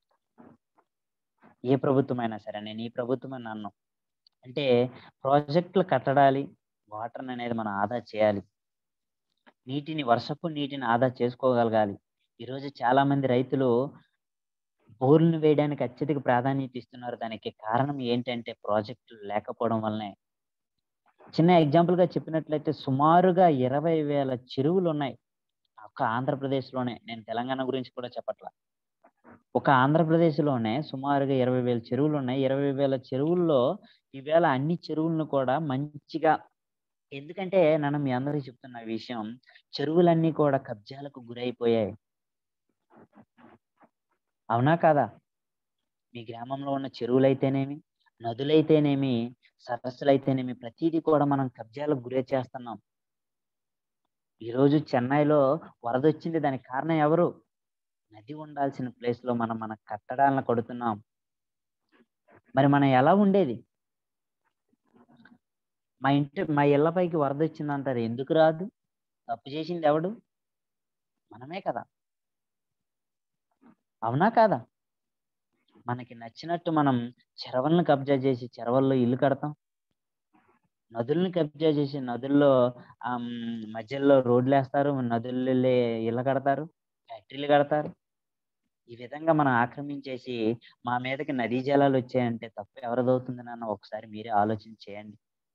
ఏ ప్రభుత్వం అయినా సరే నేను ఈ ప్రభుత్వం అని అన్నాను అంటే ప్రాజెక్టులు కట్టడాలి వాటర్ అనేది మనం ఆదా చేయాలి నీటిని వర్షపు నీటిని ఆదా చేసుకోగలగాలి ఈరోజు చాలా మంది రైతులు బోర్లను వేయడానికి అత్యధిక ప్రాధాన్యత ఇస్తున్నారు దానికి కారణం ఏంటంటే ప్రాజెక్టులు లేకపోవడం వల్లనే చిన్న ఎగ్జాంపుల్ గా చెప్పినట్లయితే సుమారుగా ఇరవై వేల చెరువులు ఉన్నాయి ఒక్క ఆంధ్రప్రదేశ్ లోనే నేను తెలంగాణ గురించి కూడా చెప్పట్లా ఒక ఆంధ్రప్రదేశ్ లోనే సుమారుగా ఇరవై వేల చెరువులు ఉన్నాయి ఇరవై వేల చెరువుల్లో ఈవేళ అన్ని చెరువులను కూడా మంచిగా ఎందుకంటే నన్ను మీ అందరికీ చెప్తున్న విషయం చెరువులన్నీ కూడా కబ్జాలకు గురైపోయాయి అవునా కాదా మీ గ్రామంలో ఉన్న చెరువులైతేనేమి నదులైతేనేమి సరస్సులైతేనేమి ప్రతిదీ కూడా మనం కబ్జాలకు గురి చేస్తున్నాం ఈరోజు చెన్నైలో వరద వచ్చింది దానికి కారణం ఎవరు నది ఉండాల్సిన ప్లేస్ లో మనం మన కట్టడాలను కొడుతున్నాం మరి మనం ఎలా ఉండేది మా ఇంటి మా ఇళ్లపైకి వరద వచ్చింది అంటారు ఎందుకు రాదు తప్పు చేసింది ఎవడు మనమే కదా అవునా కాదా మనకి నచ్చినట్టు మనం చెరవలను కబ్జా చేసి చెరవల్లో ఇల్లు కడతాం నదుల్ని కబ్జా చేసి నదుల్లో మధ్యలో రోడ్లు వేస్తారు నదుల్లో ఇళ్ళ కడతారు ఫ్యాక్టరీలు కడతారు ఈ విధంగా మనం ఆక్రమించేసి మా మీదకి నదీ జలాలు వచ్చాయంటే తప్పు ఎవరిదవుతుంది నాన్న ఒకసారి మీరే ఆలోచన చేయండి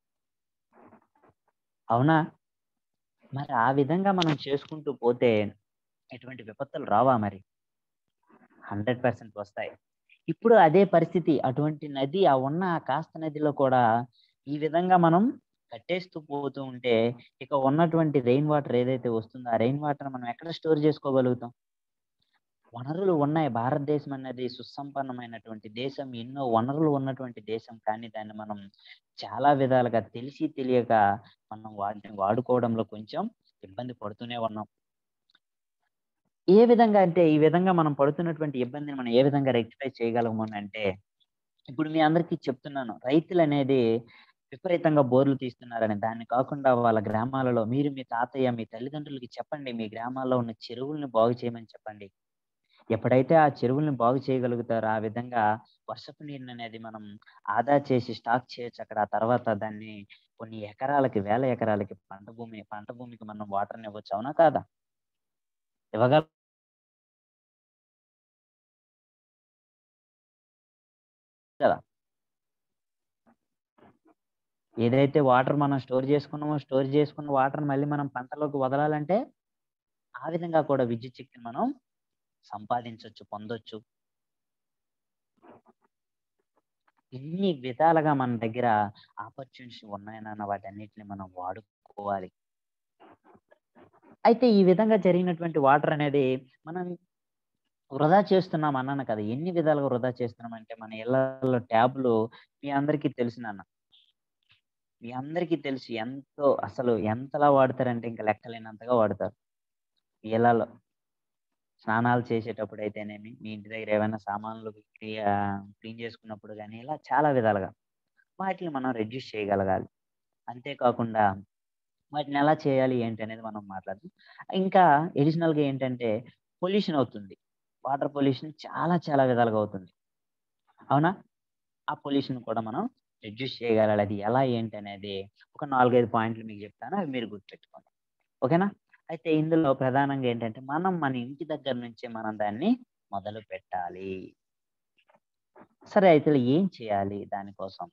అవునా మరి ఆ విధంగా మనం చేసుకుంటూ పోతే ఎటువంటి విపత్తులు రావా మరి హండ్రెడ్ పర్సెంట్ వస్తాయి ఇప్పుడు అదే పరిస్థితి అటువంటి నది ఆ ఉన్న ఆ కాస్త నదిలో కూడా ఈ విధంగా మనం కట్టేస్తూ పోతూ ఉంటే ఇక ఉన్నటువంటి రెయిన్ వాటర్ ఏదైతే వస్తుందో ఆ రెయిన్ వాటర్ మనం ఎక్కడ స్టోర్ చేసుకోగలుగుతాం వనరులు ఉన్నాయి భారతదేశం అనేది సుసంపన్నమైనటువంటి దేశం ఎన్నో వనరులు ఉన్నటువంటి దేశం కానీ దాన్ని మనం చాలా విధాలుగా తెలిసి తెలియక మనం వాటిని వాడుకోవడంలో కొంచెం ఇబ్బంది పడుతూనే ఉన్నాం ఏ విధంగా అంటే ఈ విధంగా మనం పడుతున్నటువంటి ఇబ్బందిని మనం ఏ విధంగా రెక్టిఫై చేయగలము అంటే ఇప్పుడు మీ అందరికీ చెప్తున్నాను రైతులు అనేది విపరీతంగా బోర్లు తీస్తున్నారని దాన్ని కాకుండా వాళ్ళ గ్రామాలలో మీరు మీ తాతయ్య మీ తల్లిదండ్రులకి చెప్పండి మీ గ్రామాల్లో ఉన్న చెరువుల్ని బాగు చేయమని చెప్పండి ఎప్పుడైతే ఆ చెరువుల్ని బాగు చేయగలుగుతారో ఆ విధంగా వర్షపు నీరుని అనేది మనం ఆదా చేసి స్టాక్ చేయొచ్చు అక్కడ ఆ తర్వాత దాన్ని కొన్ని ఎకరాలకి వేల ఎకరాలకి పంట భూమి పంట భూమికి మనం వాటర్ని ఇవ్వచ్చు అవునా కాదా ఇవ్వగల కదా ఏదైతే వాటర్ మనం స్టోర్ చేసుకున్నామో స్టోర్ చేసుకున్న వాటర్ మళ్ళీ మనం పంటలోకి వదలాలంటే ఆ విధంగా కూడా విద్యుత్ శక్తిని మనం సంపాదించవచ్చు పొందొచ్చు ఇన్ని విధాలుగా మన దగ్గర ఆపర్చునిటీస్ ఉన్నాయన్న వాటన్నిటిని మనం వాడుకోవాలి అయితే ఈ విధంగా జరిగినటువంటి వాటర్ అనేది మనం వృధా చేస్తున్నాం అన్నాను కదా ఎన్ని విధాలుగా వృధా చేస్తున్నాం అంటే మన ఇళ్లలో ట్యాబ్లు మీ అందరికీ తెలిసినన్న మీ అందరికీ తెలుసు ఎంతో అసలు ఎంతలా వాడతారంటే ఇంకా లెక్కలేనంతగా వాడతారు ఇళ్లలో స్నానాలు చేసేటప్పుడు అయితేనేమి మీ ఇంటి దగ్గర ఏమైనా సామాన్లు క్లీన్ చేసుకున్నప్పుడు కానీ ఇలా చాలా విధాలుగా వాటిని మనం రెడ్యూస్ చేయగలగాలి అంతేకాకుండా వాటిని ఎలా చేయాలి ఏంటి అనేది మనం మాట్లాడదాం ఇంకా ఎడిషనల్గా ఏంటంటే పొల్యూషన్ అవుతుంది వాటర్ పొల్యూషన్ చాలా చాలా విధాలుగా అవుతుంది అవునా ఆ పొల్యూషన్ కూడా మనం రెడ్యూస్ చేయగలాలి అది ఎలా ఏంటి అనేది ఒక నాలుగైదు పాయింట్లు మీకు చెప్తాను అవి మీరు గుర్తుపెట్టుకోండి ఓకేనా అయితే ఇందులో ప్రధానంగా ఏంటంటే మనం మన ఇంటి దగ్గర నుంచే మనం దాన్ని మొదలు పెట్టాలి సరే అయితే ఏం చేయాలి దానికోసం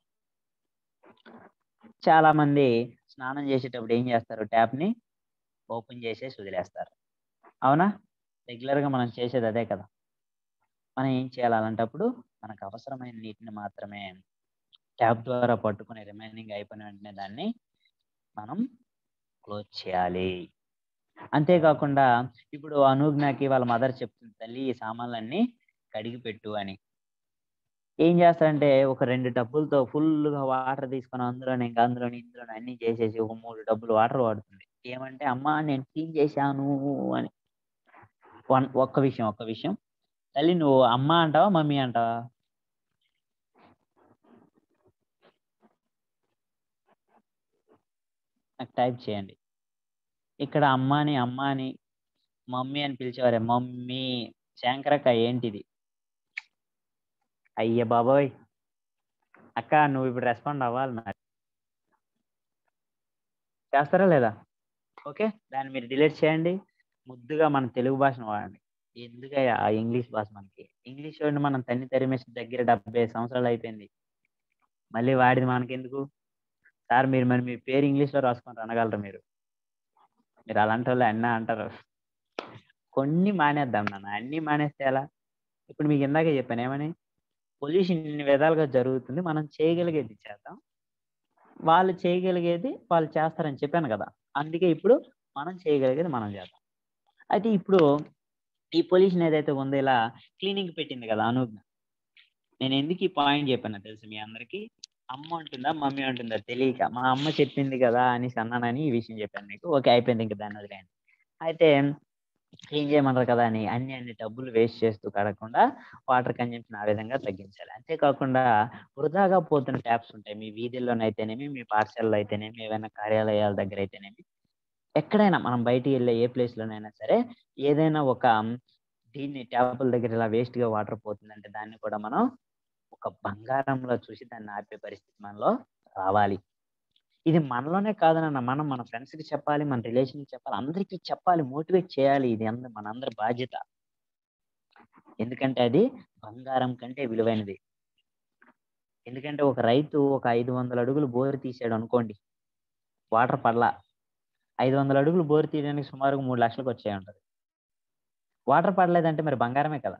చాలా మంది స్నానం చేసేటప్పుడు ఏం చేస్తారు ట్యాప్ ని ఓపెన్ చేసేసి వదిలేస్తారు అవునా రెగ్యులర్ గా మనం చేసేది అదే కదా మనం ఏం చేయాలి అలాంటప్పుడు మనకు అవసరమైన నీటిని మాత్రమే ట్యాప్ ద్వారా పట్టుకుని రిమైనింగ్ అయిపోయిన వెంటనే దాన్ని మనం క్లోజ్ చేయాలి అంతేకాకుండా ఇప్పుడు అనూజ్ఞకి వాళ్ళ మదర్ చెప్తుంది తల్లి ఈ సామాన్లన్నీ కడిగి పెట్టు అని ఏం చేస్తాడంటే ఒక రెండు డబ్బులతో ఫుల్గా వాటర్ తీసుకొని అందులోనే ఇంకా అందులోని ఇందులోనే అన్ని చేసేసి ఒక మూడు డబ్బులు వాటర్ వాడుతుంది ఏమంటే అమ్మా నేను క్లీన్ చేశాను అని వన్ ఒక్క విషయం ఒక్క విషయం తల్లి నువ్వు అమ్మ అంటావా మమ్మీ అంటావా నాకు టైప్ చేయండి ఇక్కడ అమ్మాని అమ్మాని మమ్మీ అని పిలిచేవారే మమ్మీ శంకరక్క ఏంటిది అయ్య బాబోయ్ అక్క నువ్వు ఇప్పుడు రెస్పాండ్ అవ్వాలి మరి చేస్తారా లేదా ఓకే దాన్ని మీరు డిలీట్ చేయండి ముద్దుగా మన తెలుగు భాషను వాడండి ఎందుకయ్యా ఆ ఇంగ్లీష్ భాష మనకి ఇంగ్లీష్ వాడిని మనం తన్ని తరిమేసి దగ్గర డెబ్బై సంవత్సరాలు అయిపోయింది మళ్ళీ వాడిది మనకెందుకు సార్ మీరు మరి మీ పేరు ఇంగ్లీష్లో రాసుకొని అనగలరు మీరు మీరు అలాంటి వాళ్ళు అన్న అంటారు కొన్ని మానేద్దాం నాన్న అన్ని మానేస్తే ఎలా ఇప్పుడు మీకు ఇందాక చెప్పాను ఏమని పొల్యూషన్ ఇన్ని విధాలుగా జరుగుతుంది మనం చేయగలిగేది చేద్దాం వాళ్ళు చేయగలిగేది వాళ్ళు చేస్తారని చెప్పాను కదా అందుకే ఇప్పుడు మనం చేయగలిగేది మనం చేద్దాం అయితే ఇప్పుడు ఈ పొల్యూషన్ ఏదైతే ఉందో ఇలా క్లీనింగ్ పెట్టింది కదా అనుజ్ఞ నేను ఎందుకు ఈ పాయింట్ చెప్పాను తెలుసు మీ అందరికి అమ్మ ఉంటుందా మమ్మీ ఉంటుందా తెలియక మా అమ్మ చెప్పింది కదా అనేసి అన్నానని ఈ విషయం చెప్పాను మీకు ఓకే అయిపోయింది ఇంకా దాన్ని వదిలేయండి అయితే క్లీన్ చేయమన్నారు కదా అని అన్ని అన్ని డబ్బులు వేస్ట్ చేస్తూ కడకుండా వాటర్ కన్జంప్షన్ ఆ విధంగా తగ్గించాలి అంతేకాకుండా వృధాగా పోతున్న ట్యాప్స్ ఉంటాయి మీ వీధుల్లోనైతేనేమి మీ పాఠశాలలో అయితేనేమి ఏవైనా కార్యాలయాల దగ్గర అయితేనేమి ఎక్కడైనా మనం బయటికి వెళ్ళే ఏ ప్లేస్ లోనైనా సరే ఏదైనా ఒక దీన్ని ట్యాపుల దగ్గర ఇలా వేస్ట్ గా వాటర్ పోతుందంటే దాన్ని కూడా మనం ఒక బంగారంలో చూసి దాన్ని ఆపే పరిస్థితి మనలో రావాలి ఇది మనలోనే కాదనన్న మనం మన ఫ్రెండ్స్ కి చెప్పాలి మన రిలేషన్ కి చెప్పాలి అందరికీ చెప్పాలి మోటివేట్ చేయాలి ఇది అంద మనందరి బాధ్యత ఎందుకంటే అది బంగారం కంటే విలువైనది ఎందుకంటే ఒక రైతు ఒక ఐదు వందల అడుగులు బోరు తీసాడు అనుకోండి వాటర్ పడలా ఐదు వందల అడుగులు బోరు తీయడానికి సుమారుగా మూడు లక్షలకు వచ్చాయి ఉంటుంది వాటర్ పడలేదంటే మరి బంగారమే కదా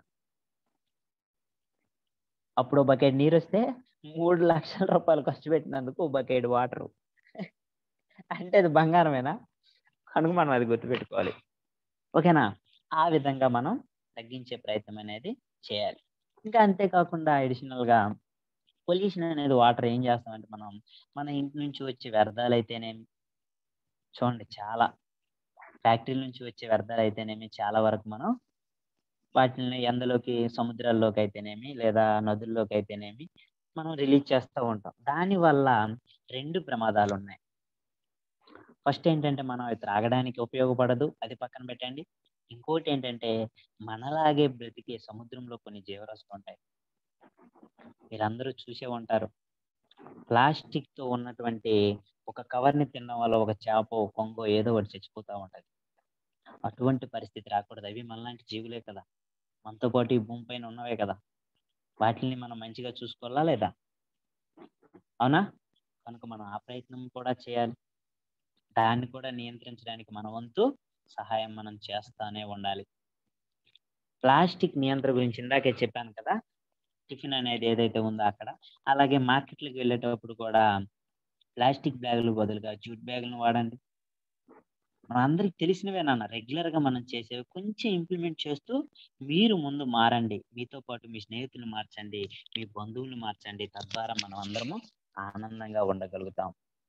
అప్పుడు బకెట్ నీరు వస్తే మూడు లక్షల రూపాయలు ఖర్చు పెట్టినందుకు బకెట్ వాటర్ అంటే అది బంగారమేనా కనుక మనం అది గుర్తుపెట్టుకోవాలి ఓకేనా ఆ విధంగా మనం తగ్గించే ప్రయత్నం అనేది చేయాలి ఇంకా అంతేకాకుండా అడిషనల్ గా పొల్యూషన్ అనేది వాటర్ ఏం చేస్తామంటే మనం మన ఇంటి నుంచి వచ్చే వ్యర్థాలు అయితేనేమి చూడండి చాలా ఫ్యాక్టరీల నుంచి వచ్చే వ్యర్థాలు అయితేనేమి చాలా వరకు మనం వాటిని ఎండలోకి సముద్రాల్లోకి అయితేనేమి లేదా నదుల్లోకి అయితేనేమి మనం రిలీజ్ చేస్తూ ఉంటాం దానివల్ల రెండు ప్రమాదాలు ఉన్నాయి ఫస్ట్ ఏంటంటే మనం అది త్రాగడానికి ఉపయోగపడదు అది పక్కన పెట్టండి ఇంకోటి ఏంటంటే మనలాగే బ్రతికే సముద్రంలో కొన్ని జీవరాశులు ఉంటాయి మీరందరూ చూసే ఉంటారు ప్లాస్టిక్ తో ఉన్నటువంటి ఒక కవర్ ని తినడం వల్ల ఒక చేప కొంగో ఏదో ఒకటి చచ్చిపోతూ ఉంటది అటువంటి పరిస్థితి రాకూడదు అవి మనలాంటి జీవులే కదా మనతో పాటు ఈ భూమి పైన ఉన్నవే కదా వాటిని మనం మంచిగా చూసుకోవాలా లేదా అవునా కనుక మనం ఆ ప్రయత్నం కూడా చేయాలి దాన్ని కూడా నియంత్రించడానికి మన వంతు సహాయం మనం చేస్తానే ఉండాలి ప్లాస్టిక్ నియంత్రణ గురించి ఇందాకే చెప్పాను కదా టిఫిన్ అనేది ఏదైతే ఉందో అక్కడ అలాగే మార్కెట్లకు వెళ్ళేటప్పుడు కూడా ప్లాస్టిక్ బ్యాగులు బదులుగా జూట్ బ్యాగులను వాడండి మన అందరికి తెలిసినవే నాన్న రెగ్యులర్ గా మనం చేసేవి కొంచెం ఇంప్లిమెంట్ చేస్తూ మీరు ముందు మారండి మీతో పాటు మీ స్నేహితులు మార్చండి మీ బంధువులు మార్చండి తద్వారా మనం అందరము ఆనందంగా ఉండగలుగుతాం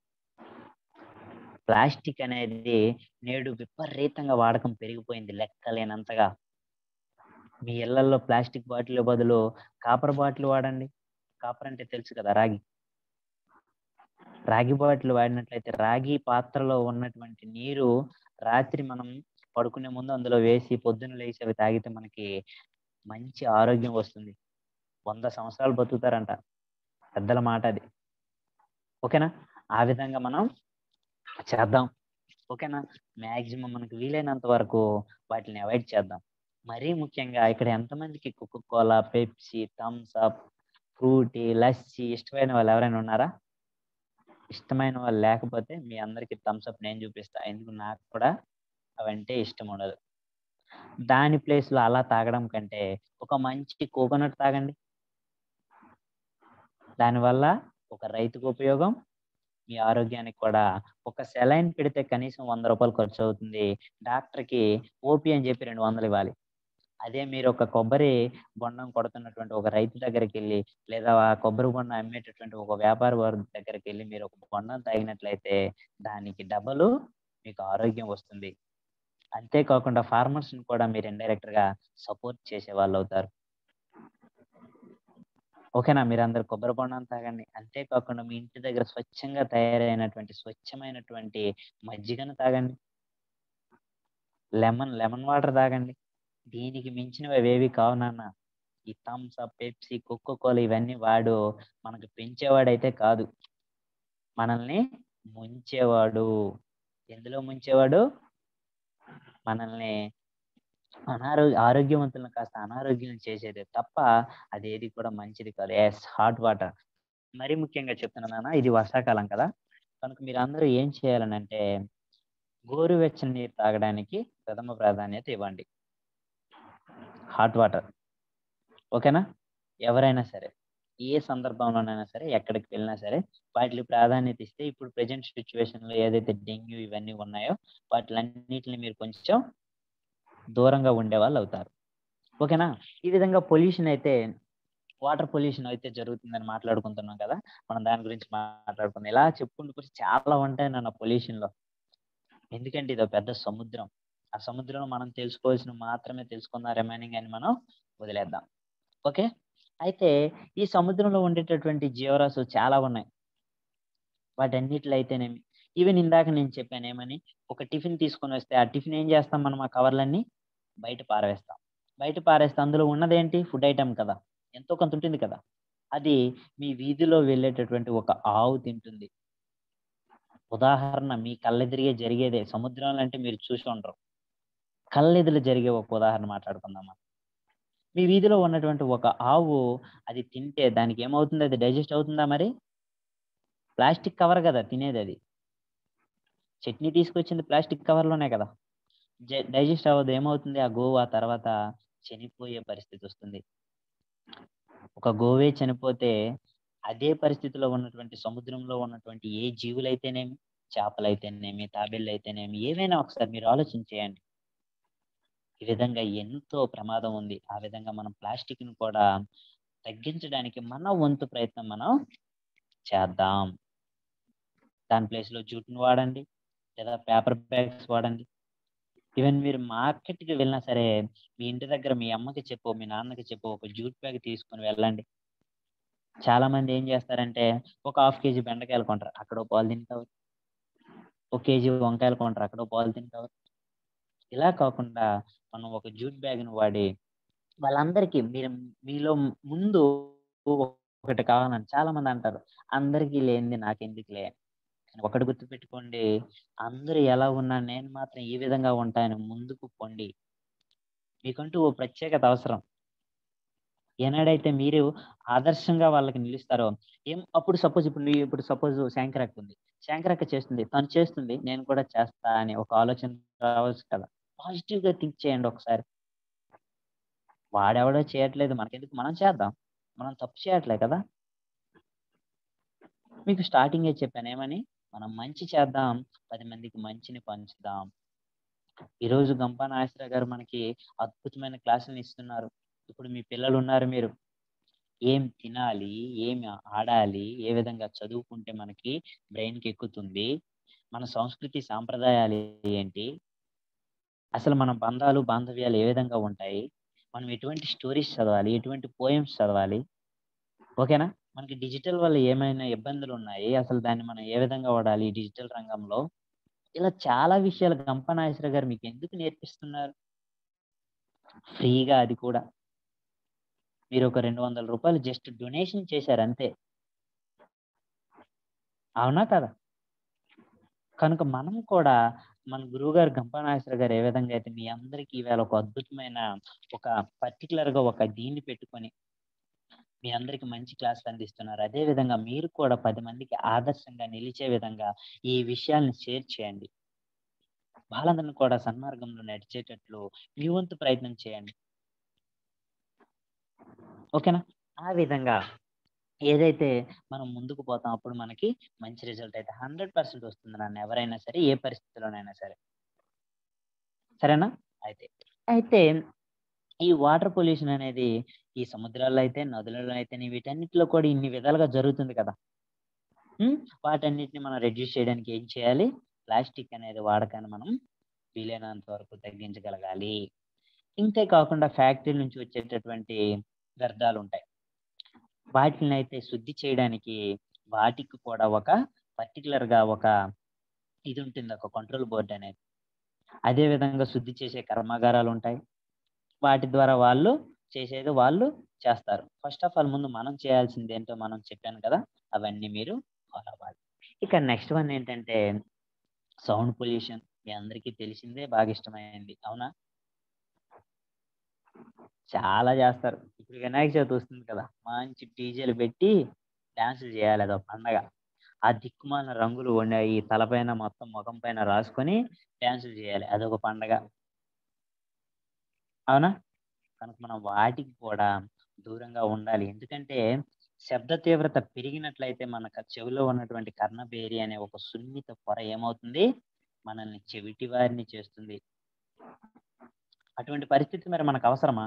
ప్లాస్టిక్ అనేది నేడు విపరీతంగా వాడకం పెరిగిపోయింది లెక్కలేనంతగా మీ ఇళ్లలో ప్లాస్టిక్ బాటిల్ బదులు కాపర్ బాటిల్ వాడండి కాపర్ అంటే తెలుసు కదా రాగి రాగి బాటిల్ వాడినట్లయితే రాగి పాత్రలో ఉన్నటువంటి నీరు రాత్రి మనం పడుకునే ముందు అందులో వేసి పొద్దున్న లేచి అవి తాగితే మనకి మంచి ఆరోగ్యం వస్తుంది వంద సంవత్సరాలు బతుకుతారంట పెద్దల మాట అది ఓకేనా ఆ విధంగా మనం చేద్దాం ఓకేనా మ్యాక్సిమం మనకు వీలైనంత వరకు వాటిని అవాయిడ్ చేద్దాం మరీ ముఖ్యంగా ఇక్కడ ఎంతమందికి Coca Cola Pepsi Thums Up Frooti lassi ఇష్టమైన వాళ్ళు ఎవరైనా ఉన్నారా ఇష్టమైన వాళ్ళు లేకపోతే మీ అందరికి థమ్స్ అప్ నేను చూపిస్తా ఎందుకు నాకు కూడా అవంటే ఇష్టం ఉండదు దాని ప్లేస్ లో అలా తాగడం కంటే ఒక మంచి కోకోనట్ తాగండి దానివల్ల ఒక రైతుకు ఉపయోగం మీ ఆరోగ్యానికి కూడా ఒక సెలైన్ పెడితే కనీసం వంద రూపాయలు ఖర్చు అవుతుంది డాక్టర్కి ఓపీ అని చెప్పి రెండు వందలు ఇవ్వాలి అదే మీరు ఒక కొబ్బరి బొండం కొడుతున్నటువంటి ఒక రైతు దగ్గరికి వెళ్ళి లేదా ఆ కొబ్బరి బొండం అమ్మేటటువంటి ఒక వ్యాపార వర్గ దగ్గరికి వెళ్ళి మీరు ఒక బొండం తాగినట్లయితే దానికి డబలు మీకు ఆరోగ్యం వస్తుంది అంతేకాకుండా farmers ని కూడా మీరు ఇండైరెక్ట్ గా సపోర్ట్ చేసే వాళ్ళు అవుతారు ఓకేనా మీరు అందరు కొబ్బరి బొండం తాగండి అంతేకాకుండా మీ ఇంటి దగ్గర స్వచ్ఛంగా తయారైనటువంటి స్వచ్ఛమైనటువంటి మజ్జిగను తాగండి లెమన్ లెమన్ వాటర్ తాగండి దీనికి మించినవి అవేవి కావు నాన్న ఈ Thums Up Pepsi Coca Cola ఇవన్నీ వాడు మనకు పెంచేవాడైతే కాదు మనల్ని ముంచేవాడు ఎందులో ముంచేవాడు మనల్ని అనారోగ్య ఆరోగ్యవంతులను కాస్త అనారోగ్యం చేసేదే తప్ప అదేది కూడా మంచిది కాదు ఎస్ హాట్ వాటర్ మరీ ముఖ్యంగా చెప్తున్నానా ఇది వర్షాకాలం కదా కనుక మీరు అందరూ ఏం చేయాలని అంటే గోరువెచ్చని నీరు తాగడానికి ప్రథమ ప్రాధాన్యత ఇవ్వండి హాట్ వాటర్ ఓకేనా ఎవరైనా సరే ఏ సందర్భంలోనైనా సరే ఎక్కడికి వెళ్ళినా సరే వాటికి ప్రాధాన్యత ఇస్తే ఇప్పుడు ప్రజెంట్ సిచ్యువేషన్ లో ఏదైతే డెంగ్యూ ఇవన్నీ ఉన్నాయో వాటిలన్నిటిని మీరు కొంచెం దూరంగా ఉండే వాళ్ళు అవుతారు ఓకేనా ఈ విధంగా పొల్యూషన్ అయితే వాటర్ పొల్యూషన్ అయితే జరుగుతుందని మాట్లాడుకుంటున్నాం కదా మనం దాని గురించి మాట్లాడుకుందాం ఇలా చెప్పుకుంటూ పోతే చాలా ఉంటాయి నాన్న పొల్యూషన్ లో ఎందుకంటే ఇది ఒక పెద్ద సముద్రం ఆ సముద్రంలో మనం తెలుసుకోవాల్సిన మాత్రమే తెలుసుకుందాం రిమైనింగ్ అని మనం వదిలేద్దాం ఓకే అయితే ఈ సముద్రంలో ఉండేటటువంటి జీవరాశులు చాలా ఉన్నాయి వాటన్నిటిలో అయితేనేమి ఈవెన్ ఇందాక నేను చెప్పాను ఏమని ఒక టిఫిన్ తీసుకొని వస్తే ఆ టిఫిన్ ఏం చేస్తాం మనం ఆ కవర్లన్నీ బయట పారవేస్తాం బయట పారేస్తే అందులో ఉన్నదేంటి ఫుడ్ ఐటమ్ కదా ఎంతో కొంత ఉంటుంది కదా అది మీ వీధిలో వెళ్ళేటటువంటి ఒక ఆవు తింటుంది ఉదాహరణ మీ కళ్ళెదిరిగే జరిగేదే సముద్రంలో అంటే మీరు చూసి ఉండరు కళ్ళెదురు జరిగే ఒక ఉదాహరణ మాట్లాడుకుందామా మీ వీధిలో ఉన్నటువంటి ఒక ఆవు అది తింటే దానికి ఏమవుతుంది అది డైజెస్ట్ అవుతుందా మరి ప్లాస్టిక్ కవర్ కదా తినేది అది చట్నీ తీసుకొచ్చింది ప్లాస్టిక్ కవర్లోనే కదా డైజెస్ట్ అవ్వదు ఏమవుతుంది ఆ గోవు ఆ తర్వాత చనిపోయే పరిస్థితి వస్తుంది ఒక గోవే చనిపోతే అదే పరిస్థితిలో ఉన్నటువంటి సముద్రంలో ఉన్నటువంటి ఏ జీవులైతేనేమి చేపలైతేనేమి తాబేళ్ళు అయితేనేమి ఏవైనా ఒకసారి మీరు ఆలోచన చేయండి ఈ విధంగా ఎంతో ప్రమాదం ఉంది ఆ విధంగా మనం ప్లాస్టిక్ ను కూడా తగ్గించడానికి మన వంతు ప్రయత్నం మనం చేద్దాం దాని ప్లేస్ లో జూట్ని వాడండి లేదా పేపర్ బ్యాగ్స్ వాడండి ఈవెన్ మీరు మార్కెట్కి వెళ్ళినా సరే మీ ఇంటి దగ్గర మీ అమ్మకి చెప్పు మీ నాన్నకి చెప్పు ఒక జూట్ బ్యాగ్ తీసుకొని వెళ్ళండి చాలా మంది ఏం చేస్తారంటే ఒక హాఫ్ కేజీ బెండకాయలు కొంటారు అక్కడ పాలిథిన్ కవర్ ఒక కేజీ వంకాయలు కొంటారు అక్కడ పాలిథిన్ కవర్ ఇలా కాకుండా మనం ఒక జూట్ బ్యాగ్ను వాడి వాళ్ళందరికీ మీరు మీలో ముందు ఒకటి కావాలని చాలా మంది అంటారు అందరికీ లేనిది నాకెందుకులే ఒకటి గుర్తుపెట్టుకోండి అందరూ ఎలా ఉన్నా నేను మాత్రం ఈ విధంగా ఉంటాను ముందుకు పొండి మీకంటూ ఓ ప్రత్యేకత అవసరం ఏనాడైతే మీరు ఆదర్శంగా వాళ్ళకి నిలుస్తారో ఏం అప్పుడు సపోజ్ ఇప్పుడు నీ ఇప్పుడు సపోజ్ శాంకరక్క ఉంది శాంకరక్క చేస్తుంది తను చేస్తుంది నేను కూడా చేస్తా అని ఒక ఆలోచన రావచ్చు కదా పాజిటివ్ గా థింక్ చేయండి ఒకసారి వాడెవడో చేయట్లేదు మనకెందుకు మనం చేద్దాం మనం తప్పు చేయట్లే కదా మీకు స్టార్టింగే చెప్పాను ఏమని మనం మంచి చేద్దాం పది మందికి మంచిని పంచుదాం ఈరోజు గంపా నాగేశ్వర గారు మనకి అద్భుతమైన క్లాసులు ఇస్తున్నారు ఇప్పుడు మీ పిల్లలు ఉన్నారు మీరు ఏం తినాలి ఏమి ఆడాలి ఏ విధంగా చదువుకుంటే మనకి బ్రెయిన్కి ఎక్కుతుంది మన సంస్కృతి సాంప్రదాయాలు ఏంటి అసలు మన బంధాలు బాంధవ్యాలు ఏ విధంగా ఉంటాయి మనం ఎటువంటి స్టోరీస్ చదవాలి ఎటువంటి పోయమ్స్ చదవాలి ఓకేనా మనకి డిజిటల్ వల్ల ఏమైనా ఇబ్బందులు ఉన్నాయి అసలు దాన్ని మనం ఏ విధంగా వాడాలి ఈ డిజిటల్ రంగంలో ఇలా చాలా విషయాలు గంప నాగేశ్వర గారు మీకు ఎందుకు నేర్పిస్తున్నారు ఫ్రీగా అది కూడా మీరు ఒక రెండు వందల రూపాయలు జస్ట్ డొనేషన్ చేశారు అంతే అవునా కదా కనుక మనం కూడా మన గురువు గారు గంపా నాగేశ్వర గారు ఏ విధంగా అయితే మీ అందరికీ ఈవేళ ఒక అద్భుతమైన ఒక పర్టికులర్ గా ఒక దీన్ని పెట్టుకొని మీ అందరికి మంచి క్లాసులు అందిస్తున్నారు అదే విధంగా మీరు కూడా పది మందికి ఆదర్శంగా నిలిచే విధంగా ఈ విషయాలను షేర్ చేయండి వాళ్ళందరిని కూడా సన్మార్గంలో నడిచేటట్లు మీ వంతు ప్రయత్నం చేయండి ఓకేనా ఆ విధంగా ఏదైతే మనం ముందుకు పోతాం అప్పుడు మనకి మంచి రిజల్ట్ అయితే హండ్రెడ్ పర్సెంట్ వస్తుంది నన్ను ఎవరైనా సరే ఏ పరిస్థితిలోనైనా సరే సరేనా అయితే అయితే ఈ వాటర్ పొల్యూషన్ అనేది ఈ సముద్రాల్లో అయితే నదులలో అయితే వీటన్నిటిలో కూడా ఇన్ని విధాలుగా జరుగుతుంది కదా ఉమ్, వాటన్నిటిని మనం రెడ్యూస్ చేయడానికి ఏం చేయాలి ప్లాస్టిక్ అనేది వాడకాన్ని మనం వీలైనంత వరకు తగ్గించగలగాలి ఇంతే కాకుండా ఫ్యాక్టరీ నుంచి వచ్చేటటువంటి వ్యర్థాలు ఉంటాయి వాటిని అయితే శుద్ధి చేయడానికి వాటికి కూడా ఒక పర్టికులర్ గా ఒక ఇది ఉంటుంది ఒక కంట్రోల్ బోర్డు అనేది అదే విధంగా శుద్ధి చేసే కర్మాగారాలు ఉంటాయి వాటి ద్వారా వాళ్ళు చేసేది వాళ్ళు చేస్తారు ఫస్ట్ ఆఫ్ ఆల్ ముందు మనం చేయాల్సింది ఏంటో మనం చెప్పాను కదా అవన్నీ మీరు ఫాలో అవ్వాలి ఇక నెక్స్ట్ వన్ ఏంటంటే సౌండ్ పొల్యూషన్ మీ అందరికీ తెలిసిందే బాగా ఇష్టమైంది అవునా చాలా చేస్తారు ఇప్పుడు వినాయక చవితి వస్తుంది కదా మంచి డీజేలు పెట్టి డాన్సులు చేయాలి అదో పండగ ఆ దిక్కుమాలిన రంగులు ఉన్నాయి తలపైన మొత్తం ముఖం పైన రాసుకొని డాన్సులు చేయాలి అదొక పండగ అవునా కనుక మనం వాటికి కూడా దూరంగా ఉండాలి ఎందుకంటే శబ్ద తీవ్రత పెరిగినట్లయితే మన క- చెవిలో ఉన్నటువంటి కర్ణబేరి అనే ఒక సున్నిత పొర ఏమవుతుంది మనల్ని చెవిటి వారిని చేస్తుంది అటువంటి పరిస్థితి మరి మనకు అవసరమా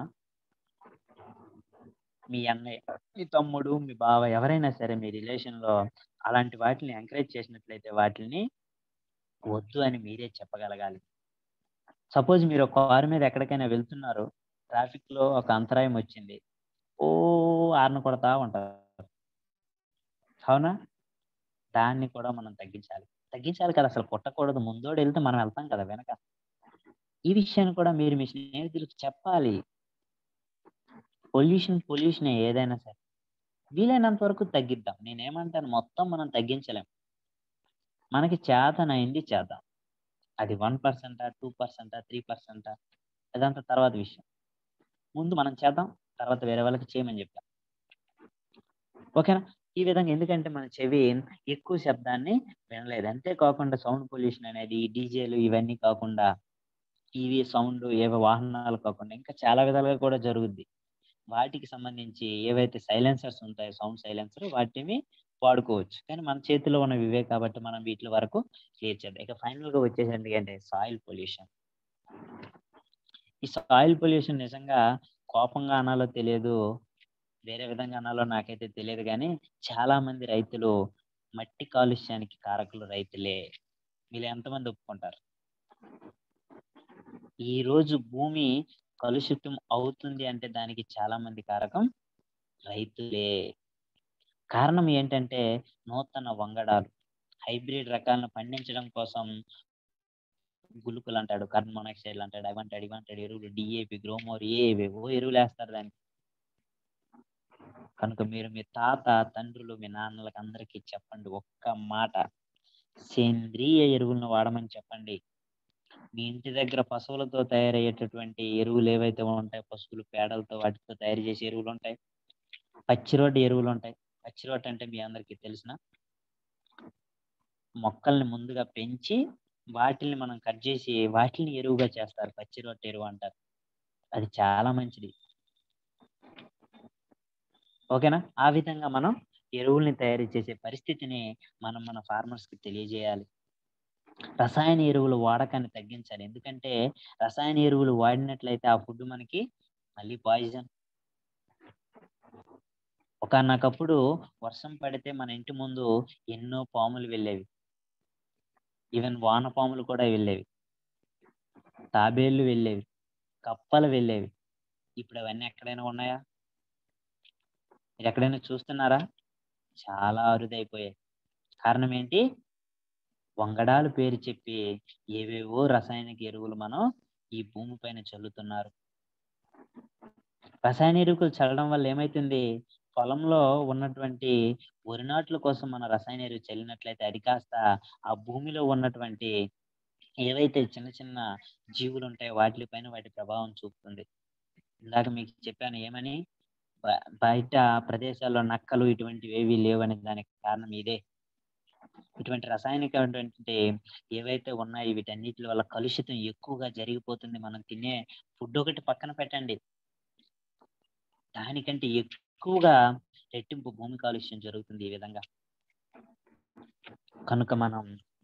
మీ అన్నయ్య మీ తమ్ముడు మీ బావ ఎవరైనా సరే మీ రిలేషన్ లో అలాంటి వాటిని ఎంకరేజ్ చేసినట్లయితే వాటిని వద్దు అని మీరే చెప్పగలగాలి సపోజ్ మీరు ఒక కారు మీద ఎక్కడికైనా వెళ్తున్నారు ట్రాఫిక్ లో ఒక అంతరాయం వచ్చింది ఓ ఆర్న కొడతా ఉంటారు అవునా దాన్ని కూడా మనం తగ్గించాలి తగ్గించాలి కదా అసలు కొట్టకూడదు ముందోడు వెళ్తే మనం వెళ్తాం కదా వెనక ఈ విషయాన్ని కూడా మీరు మీ స్నేహితులకు చెప్పాలి పొల్యూషన్ పొల్యూషన్ ఏదైనా సరే వీలైనంత వరకు తగ్గిద్దాం నేనేమంటాను మొత్తం మనం తగ్గించలేం మనకి చేతనైంది చేద్దాం అది వన్ పర్సెంటా టూ పర్సెంటా త్రీ పర్సెంటా అదంతా తర్వాత విషయం ముందు మనం చేద్దాం తర్వాత వేరే వాళ్ళకి చేయమని చెప్తాం ఓకేనా ఈ విధంగా ఎందుకంటే మన చెవి ఎక్కువ శబ్దాన్ని వినలేదు అంతేకాకుండా సౌండ్ పొల్యూషన్ అనేది డీజేలు ఇవన్నీ కాకుండా టీవీ సౌండ్ ఏవో వాహనాలు కాకుండా ఇంకా చాలా విధాలుగా కూడా జరుగుద్ది వాటికి సంబంధించి ఏవైతే సైలెన్సర్స్ ఉంటాయో సౌండ్ సైలెన్సర్ వాటిని వాడుకోవచ్చు కానీ మన చేతిలో ఉన్నవి ఇవే కాబట్టి మనం వీటి వరకు క్లియర్ చేద్దాం ఇక ఫైనల్ గా వచ్చేసరికి అంటే సాయిల్ పొల్యూషన్ ఈ సాయిల్ పొల్యూషన్ నిజంగా కోపంగా అనాలో తెలియదు వేరే విధంగా అనాలో నాకైతే తెలియదు కానీ చాలా మంది రైతులు మట్టి కాలుష్యానికి కారకులు రైతులే వీళ్ళు ఎంతమంది ఒప్పుకుంటారు ఈ రోజు భూమి కలుషితం అవుతుంది అంటే దానికి చాలా మంది కారకం రైతులే కారణం ఏంటంటే నూతన వంగడాలు హైబ్రిడ్ రకాలను పండించడం కోసం గులుకులు అంటాడు కార్బన్ మోనాక్సైడ్ అంటాడు అవి అంటాడు ఇవి అంటాడు ఎరువులు డిఏపి గ్రోమోర్ ఏవేవో ఎరువులు వేస్తారు దానికి కనుక మీరు మీ తాత తండ్రులు మీ నాన్నలకు అందరికీ చెప్పండి ఒక్క మాట సేంద్రియ ఎరువులను వాడమని చెప్పండి మీ ఇంటి దగ్గర పశువులతో తయారయ్యేటటువంటి ఎరువులు ఏవైతే ఉంటాయి పశువులు పేడలతో వాటితో తయారు చేసే ఎరువులు ఉంటాయి పచ్చిరొడ్డు ఎరువులు ఉంటాయి పచ్చిరొట్టు అంటే మీ అందరికీ తెలిసిన మొక్కల్ని ముందుగా పెంచి వాటిని మనం కట్ చేసి వాటిని ఎరువుగా చేస్తారు పచ్చిరొట్టు ఎరువు అంటారు అది చాలా మంచిది ఓకేనా ఆ విధంగా మనం ఎరువుల్ని తయారు చేసే పరిస్థితిని మనం మన ఫార్మర్స్ కి తెలియజేయాలి రసాయన ఎరువులు వాడకాన్ని తగ్గించాలి ఎందుకంటే రసాయన ఎరువులు వాడినట్లయితే ఆ ఫుడ్ మనకి మళ్ళీ పాయిజన్ ఒకనొకప్పుడు వర్షం పడితే మన ఇంటి ముందు ఎన్నో పాములు వెళ్ళేవి ఈవెన్ వాన పాములు కూడా వెళ్ళేవి తాబేళ్లు వెళ్ళేవి కప్పలు వెళ్ళేవి ఇప్పుడు అవన్నీ ఎక్కడైనా ఉన్నాయా మీరు ఎక్కడైనా చూస్తున్నారా చాలా అరుదైపోయాయి కారణం ఏంటి వంగడాలు పేరు చెప్పి ఏవేవో రసాయనిక ఎరువులు మనం ఈ భూమి పైన చల్లుతున్నారు రసాయన ఎరువులు చల్లడం వల్ల ఏమైతుంది పొలంలో ఉన్నటువంటి వరి నాట్ల కోసం మన రసాయన ఎరువు చల్లినట్లయితే అది కాస్త ఆ భూమిలో ఉన్నటువంటి ఏవైతే చిన్న చిన్న జీవులు ఉంటాయో వాటిపైన వాటి ప్రభావం చూపుతుంది ఇందాక మీకు చెప్పాను ఏమని బ- బయట ప్రదేశాల్లో నక్కలు ఇటువంటివి ఏవి లేవనే దానికి కారణం ఇదే ఇటువంటి రసాయనికమైనటువంటి ఏవైతే ఉన్నాయో వీటన్నిటి వల్ల కలుషితం ఎక్కువగా జరిగిపోతుంది మనం తినే ఫుడ్ ఒకటి పక్కన పెట్టండి దానికంటే ఎక్కువగా రెట్టింపు భూమి కాలుష్యం జరుగుతుంది ఈ విధంగా కనుక మనం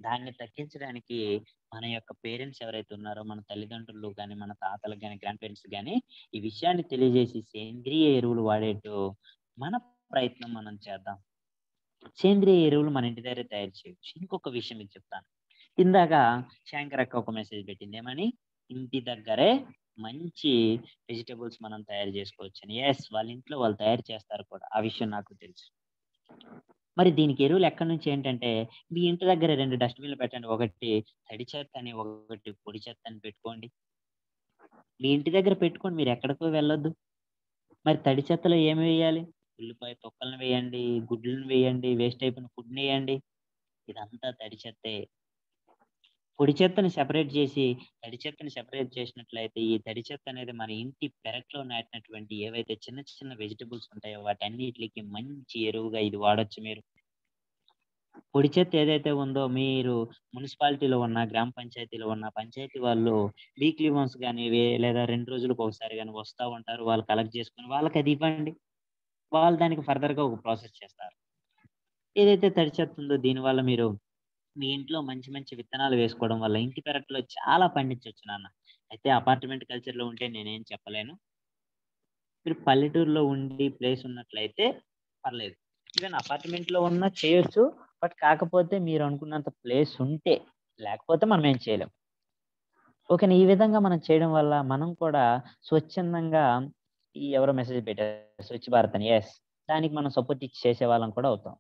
దాన్ని తగ్గించడానికి మన యొక్క పేరెంట్స్ ఎవరైతే ఉన్నారో మన తల్లిదండ్రులు కానీ మన తాతలకు కానీ గ్రాండ్ పేరెంట్స్ కానీ ఈ విషయాన్ని తెలియజేసి సేంద్రియ ఎరువులు వాడేట్టు మన ప్రయత్నం మనం చేద్దాం సేంద్రియ ఎరువులు మన ఇంటి దగ్గర తయారు చేయొచ్చు ఇంకొక విషయం మీకు చెప్తాను ఇందాక శంకర్ అక్క ఒక మెసేజ్ పెట్టింది ఏమని ఇంటి దగ్గరే మంచి వెజిటబుల్స్ మనం తయారు చేసుకోవచ్చు అని ఎస్ వాళ్ళ ఇంట్లో వాళ్ళు తయారు చేస్తారు కూడా ఆ విషయం నాకు తెలుసు మరి దీనికి ఎరువులు ఎక్కడి నుంచి ఏంటంటే మీ ఇంటి దగ్గర రెండు డస్ట్బిన్లు పెట్టండి ఒకటి తడి చెత్త అని ఒకటి పొడి చెత్త అని పెట్టుకోండి మీ ఇంటి దగ్గర పెట్టుకోండి మీరు ఎక్కడికో వెళ్ళొద్దు మరి తడి చెత్తలో ఏమి వేయాలి ఉల్లిపాయ తొక్కలను వేయండి గుడ్లను వేయండి వేస్ట్ అయిపోయిన ఫుడ్ని వేయండి ఇదంతా తడి చెత్తే పొడి చెత్తని సెపరేట్ చేసి తడి చెత్తని సెపరేట్ చేసినట్లయితే ఈ తడి చెత్త అనేది మన ఇంటి పెరట్లో నాటినటువంటి ఏవైతే చిన్న చిన్న వెజిటబుల్స్ ఉంటాయో వాటన్నిటికి మంచి ఎరువుగా ఇది వాడొచ్చు మీరు పొడి చెత్త ఏదైతే ఉందో మీరు మున్సిపాలిటీలో ఉన్న గ్రామ పంచాయతీలో ఉన్న పంచాయతీ వాళ్ళు వీక్లీ వన్స్ కానీ లేదా రెండు రోజులకు ఒకసారి కానీ వస్తూ ఉంటారు వాళ్ళు కలెక్ట్ చేసుకుని వాళ్ళకి అది ఇవ్వండి వాళ్ళు దానికి ఫర్దర్గా ఒక ప్రాసెస్ చేస్తారు ఏదైతే తడి చెత్త ఉందో దీనివల్ల మీరు మీ ఇంట్లో మంచి మంచి విత్తనాలు వేసుకోవడం వల్ల ఇంటి పెరట్లో చాలా పండించవచ్చు నాన్న అయితే అపార్ట్మెంట్ కల్చర్లో ఉంటే నేనేం చెప్పలేను మీరు పల్లెటూరులో ఉండి ప్లేస్ ఉన్నట్లయితే పర్లేదు ఈవెన్ అపార్ట్మెంట్లో ఉన్న చేయొచ్చు బట్ కాకపోతే మీరు అనుకున్నంత ప్లేస్ ఉంటే లేకపోతే మనం ఏం చేయలేం ఓకేనా ఈ విధంగా మనం చేయడం వల్ల మనం కూడా స్వచ్ఛందంగా ఈ ఎవరో మెసేజ్ పెట్టారు స్వచ్ఛ భారత్ అని ఎస్ దానికి మనం సపోర్ట్ ఇచ్చి చేసే వాళ్ళం కూడా అవుతాం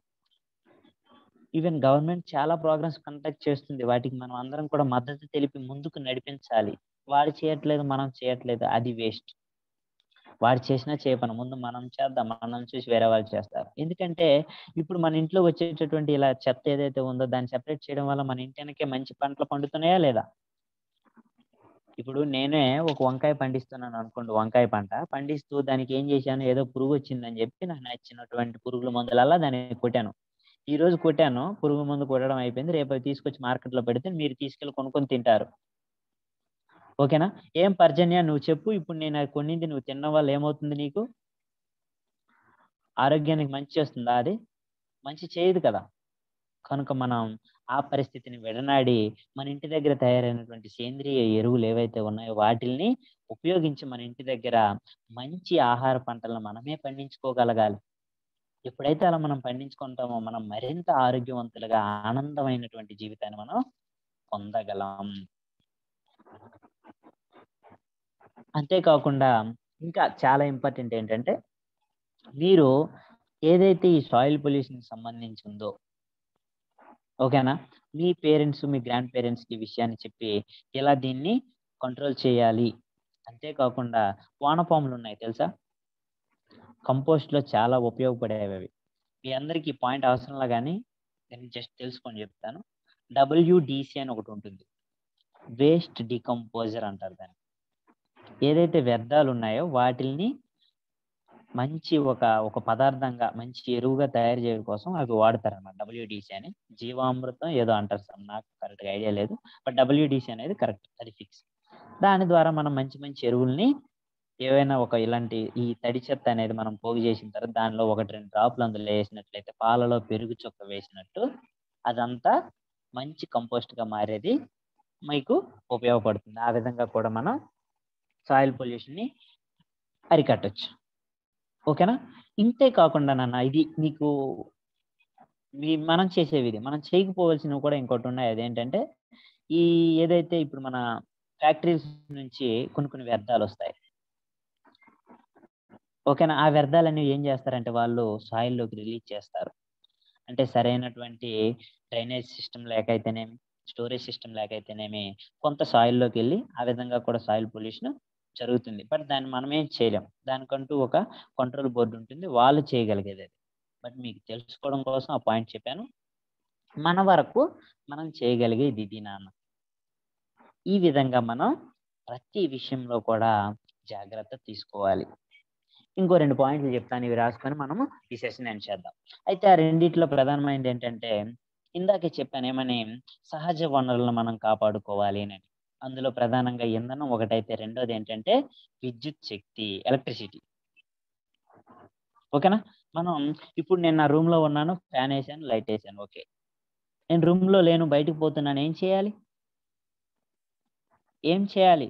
ఈవెన్ గవర్నమెంట్ చాలా ప్రోగ్రామ్స్ కండక్ట్ చేస్తుంది వాటికి మనం అందరం కూడా మద్దతు తెలిపి ముందుకు నడిపించాలి వాడు చేయట్లేదు మనం చేయట్లేదు అది వేస్ట్ వాడు చేసినా చేయపను ముందు మనం చేద్దాం మనం చూసి వేరే వాళ్ళు చేస్తారు ఎందుకంటే ఇప్పుడు మన ఇంట్లో వచ్చేటటువంటి ఇలా చెత్త ఏదైతే ఉందో దాన్ని సెపరేట్ చేయడం వల్ల మన ఇంటి వెనకే మంచి పంటలు పండుతున్నాయా లేదా ఇప్పుడు నేనే ఒక వంకాయ పండిస్తున్నాను అనుకోండి వంకాయ పంట పండిస్తూ దానికి ఏం చేశాను ఏదో పురుగు వచ్చిందని చెప్పి నాకు నచ్చినటువంటి పురుగుల మందులల్లా దాన్ని కొట్టాను ఈ రోజు కొట్టాను పురుగు మందు కొట్టడం అయిపోయింది రేపు అవి తీసుకొచ్చి మార్కెట్లో పెడితే మీరు తీసుకెళ్ళి కొనుక్కొని తింటారు ఓకేనా ఏం పర్జన్య నువ్వు చెప్పు ఇప్పుడు నేను అది కొన్నింది నువ్వు తినడం వల్ల ఏమవుతుంది నీకు ఆరోగ్యానికి మంచి వస్తుందా అది మంచి చేయదు కదా కనుక మనం ఆ పరిస్థితిని విడనాడి మన ఇంటి దగ్గర తయారైనటువంటి సేంద్రియ ఎరువులు ఏవైతే ఉన్నాయో వాటిల్ని ఉపయోగించి మన ఇంటి దగ్గర మంచి ఆహార పంటలను మనమే పండించుకోగలగాలి ఎప్పుడైతే అలా మనం పండించుకుంటామో మనం మరింత ఆరోగ్యవంతులుగా ఆనందమైనటువంటి జీవితాన్ని మనం పొందగలం అంతేకాకుండా ఇంకా చాలా ఇంపార్టెంట్ ఏంటంటే మీరు ఏదైతే ఈ సాయిల్ పొల్యూషన్ సంబంధించి ఉందో ఓకేనా మీ పేరెంట్స్ మీ గ్రాండ్ పేరెంట్స్ ఈ విషయాన్ని చెప్పి ఎలా దీన్ని కంట్రోల్ చేయాలి అంతేకాకుండా వానపాములు ఉన్నాయి తెలుసా కంపోస్ట్ లో చాలా ఉపయోగపడేవి అవి మీ అందరికి పాయింట్ అవసరంలా కానీ నేను జస్ట్ తెలుసుకొని చెప్తాను డబ్ల్యూడిసి అని ఒకటి ఉంటుంది వేస్ట్ డికంపోజర్ అంటారు దాన్ని ఏదైతే వ్యర్థాలు ఉన్నాయో వాటిల్ని మంచి ఒక ఒక పదార్థంగా మంచి ఎరువుగా తయారు చేయడం కోసం అవి వాడతారు అన్నమాట డబ్ల్యూడిసి అని జీవామృతం ఏదో అంటారు సార్ నాకు కరెక్ట్గా ఐడియా లేదు బట్ డబ్ల్యూడిసి అనేది కరెక్ట్ అది ఫిక్స్ దాని ద్వారా మనం మంచి మంచి ఎరువుల్ని ఏవైనా ఒక ఇలాంటి ఈ తడి చెత్త అనేది మనం పోగు చేసిన తర్వాత దానిలో ఒకటి రెండు డ్రాప్లు అందులో వేసినట్లయితే పాలలో పెరుగు చొక్క వేసినట్టు అదంతా మంచి కంపోస్ట్ గా మారేది మీకు ఉపయోగపడుతుంది ఆ విధంగా కూడా మనం సాయిల్ పొల్యూషన్ ని అరికట్టచ్చు ఓకేనా ఇంతే కాకుండా నాన్న ఇది మీకు మీ మనం చేసేవి ఇది మనం చేయకపోవాల్సినవి కూడా ఇంకోటి ఉన్నాయి అదేంటంటే ఈ ఏదైతే ఇప్పుడు మన ఫ్యాక్టరీస్ నుంచి కొన్ని కొన్ని వ్యర్థాలు వస్తాయి ఓకేనా ఆ వ్యర్థాలన్నీ ఏం చేస్తారంటే వాళ్ళు సాయిల్లోకి రిలీజ్ చేస్తారు అంటే సరైనటువంటి డ్రైనేజ్ సిస్టమ్ లేకైతేనేమి స్టోరేజ్ సిస్టమ్ లేకైతేనేమి కొంత సాయిల్లోకి వెళ్ళి ఆ విధంగా కూడా సాయిల్ పొల్యూషన్ జరుగుతుంది బట్ దాన్ని మనం ఏం చేయలేం దానికంటూ ఒక కంట్రోల్ బోర్డు ఉంటుంది వాళ్ళు చేయగలిగేది అది బట్ మీకు తెలుసుకోవడం కోసం ఆ పాయింట్ చెప్పాను మన వరకు మనం చేయగలిగేది ఇది నాన్న ఈ విధంగా మనం ప్రతి విషయంలో కూడా జాగ్రత్త తీసుకోవాలి ఇంకో రెండు పాయింట్లు చెప్తాను ఇవి రాసుకొని మనము ఈ సెషన్ ఎండ్ చేద్దాం అయితే ఆ రెండిట్లో ప్రధానమైనది ఏంటంటే ఇందాకే చెప్పాను ఏమని సహజ వనరులను మనం కాపాడుకోవాలి అని అందులో ప్రధానంగా ఇంధనం ఒకటైతే రెండోది ఏంటంటే విద్యుత్ శక్తి ఎలక్ట్రిసిటీ ఓకేనా మనం ఇప్పుడు నేను నా రూమ్ లో ఉన్నాను ఫ్యాన్ వేసాను లైట్ వేసాను ఓకే నేను రూమ్ లో లేను బయటకు పోతున్నాను ఏం చేయాలి ఏం చేయాలి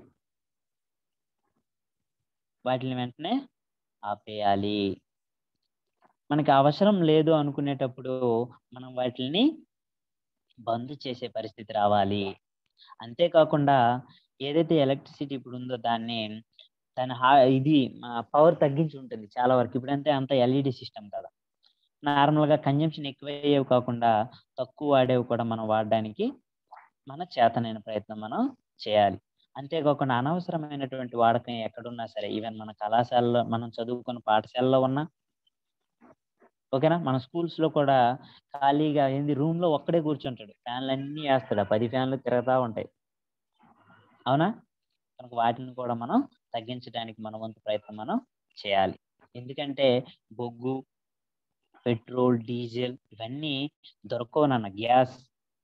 వాటిని వెంటనే ఆపేయాలి మనకి అవసరం లేదు అనుకునేటప్పుడు మనం వాటిని బంద్ చేసే పరిస్థితి రావాలి అంతేకాకుండా ఏదైతే ఎలక్ట్రిసిటీ ఇప్పుడు ఉందో దాన్ని దాని హా ఇది పవర్ తగ్గించి ఉంటుంది చాలా వరకు ఇప్పుడంటే అంత ఎల్ఈడి సిస్టమ్ కదా నార్మల్గా కన్జంప్షన్ ఎక్కువ అయ్యేవి కాకుండా తక్కువ వాడేవి కూడా మనం వాడడానికి మన చేతనైన ప్రయత్నం మనం చేయాలి అంతేకాకుండా అనవసరమైనటువంటి వాడకం ఎక్కడున్నా సరే ఈవెన్ మన కళాశాలలో మనం చదువుకున్న పాఠశాలలో ఉన్నా ఓకేనా మన స్కూల్స్ లో కూడా ఖాళీగా ఏంది రూమ్ లో ఒక్కడే కూర్చుంటాడు ఫ్యాన్లు అన్ని వేస్తాడు పది ఫ్యాన్లు తిరుగుతూ ఉంటాయి అవునా కనుక వాటిని కూడా మనం తగ్గించడానికి మన వంతు ప్రయత్నం మనం చేయాలి ఎందుకంటే బొగ్గు పెట్రోల్ డీజిల్ ఇవన్నీ దొరకవునన్న గ్యాస్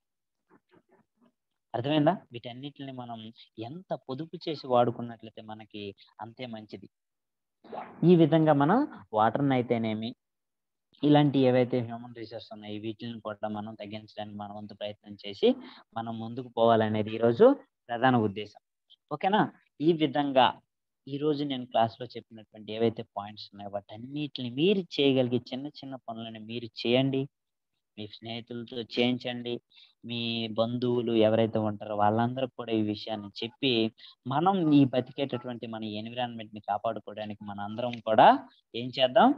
అర్థమైందా వీటన్నిటిని మనం ఎంత పొదుపు చేసి వాడుకున్నట్లయితే మనకి అంతే మంచిది ఈ విధంగా మనం వాటర్ని అయితేనేమి ఇలాంటి ఏవైతే హ్యూమన్ రిసోర్స్ ఉన్నాయి వీటిని కూడా మనం తగ్గించడానికి మన వంతు ప్రయత్నం చేసి మనం ముందుకు పోవాలనేది ఈరోజు ప్రధాన ఉద్దేశం ఓకేనా ఈ విధంగా ఈ రోజు నేను క్లాస్లో చెప్పినటువంటి ఏవైతే పాయింట్స్ ఉన్నాయో వాటన్నిటిని మీరు చేయగలిగే చిన్న చిన్న పనులను మీరు చేయండి మీ స్నేహితులతో చేయించండి మీ బంధువులు ఎవరైతే ఉంటారో వాళ్ళందరూ కూడా ఈ విషయాన్ని చెప్పి మనం ఈ బతికేటటువంటి మన ఎన్విరాన్మెంట్ ని కాపాడుకోవడానికి మన అందరం కూడా ఏం చేద్దాం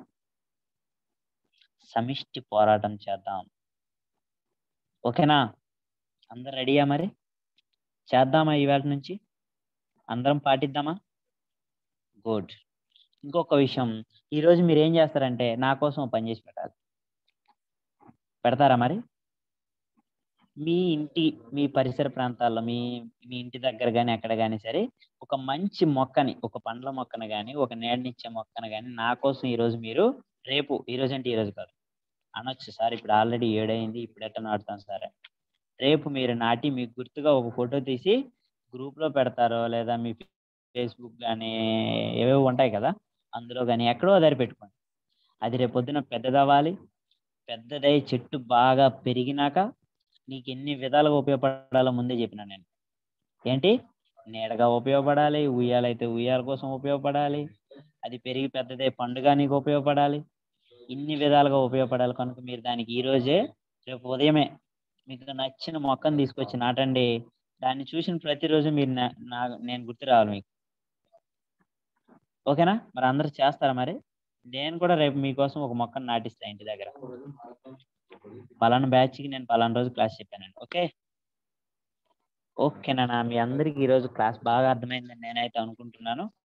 సమిష్టి పోరాటం చేద్దాం ఓకేనా అందరు రెడీయా మరి చేద్దామా ఈవేళ నుంచి అందరం పాటిద్దామా గుడ్ ఇంకొక విషయం ఈరోజు మీరు ఏం చేస్తారంటే నా కోసం పని చేసి పెట్టాలి పెడతారా మరి మీ ఇంటి మీ పరిసర ప్రాంతాల్లో మీ మీ ఇంటి దగ్గర కానీ ఎక్కడ కానీ సరే ఒక మంచి మొక్కని ఒక పండ్ల మొక్కను కానీ ఒక నీడనిచ్చే మొక్కను కానీ నా కోసం ఈరోజు మీరు రేపు ఈరోజు అంటే ఈరోజు కాదు అనొచ్చు సార్ ఇప్పుడు ఆల్రెడీ ఏడైంది ఇప్పుడు ఎట్లా నాటుతాం సార్ రేపు మీరు నాటి మీకు గుర్తుగా ఒక ఫోటో తీసి గ్రూప్లో పెడతారో లేదా మీ ఫేస్బుక్ కానీ ఏవేవో ఉంటాయి కదా అందులో కానీ ఎక్కడో దారి పెట్టుకోండి అది రేపు పొద్దున పెద్దదవ్వాలి పెద్దదై చెట్టు బాగా పెరిగినాక నీకు ఎన్ని విధాలుగా ఉపయోగపడాలో ముందే చెప్పిన నేను ఏంటి నీడగా ఉపయోగపడాలి ఉయ్యాలైతే ఉయ్యాల కోసం ఉపయోగపడాలి అది పెరిగి పెద్దదై పండుగ నీకు ఉపయోగపడాలి ఇన్ని విధాలుగా ఉపయోగపడాలి కనుక మీరు దానికి ఈ రోజే రేపు ఉదయమే మీకు నచ్చిన మొక్కను తీసుకొచ్చి నాటండి దాన్ని చూసిన ప్రతిరోజు మీరు నా నేను గుర్తు రావాలి మీకు ఓకేనా మరి అందరూ చేస్తారా మరి నేను కూడా రేపు మీకోసం ఒక మొక్కను నాటిస్తా ఇంటి దగ్గర పలానా బ్యాచ్కి నేను పలానా రోజు క్లాస్ చెప్పానండి ఓకే ఓకేనా మీ అందరికి ఈరోజు క్లాస్ బాగా అర్థమైందని నేనైతే అనుకుంటున్నాను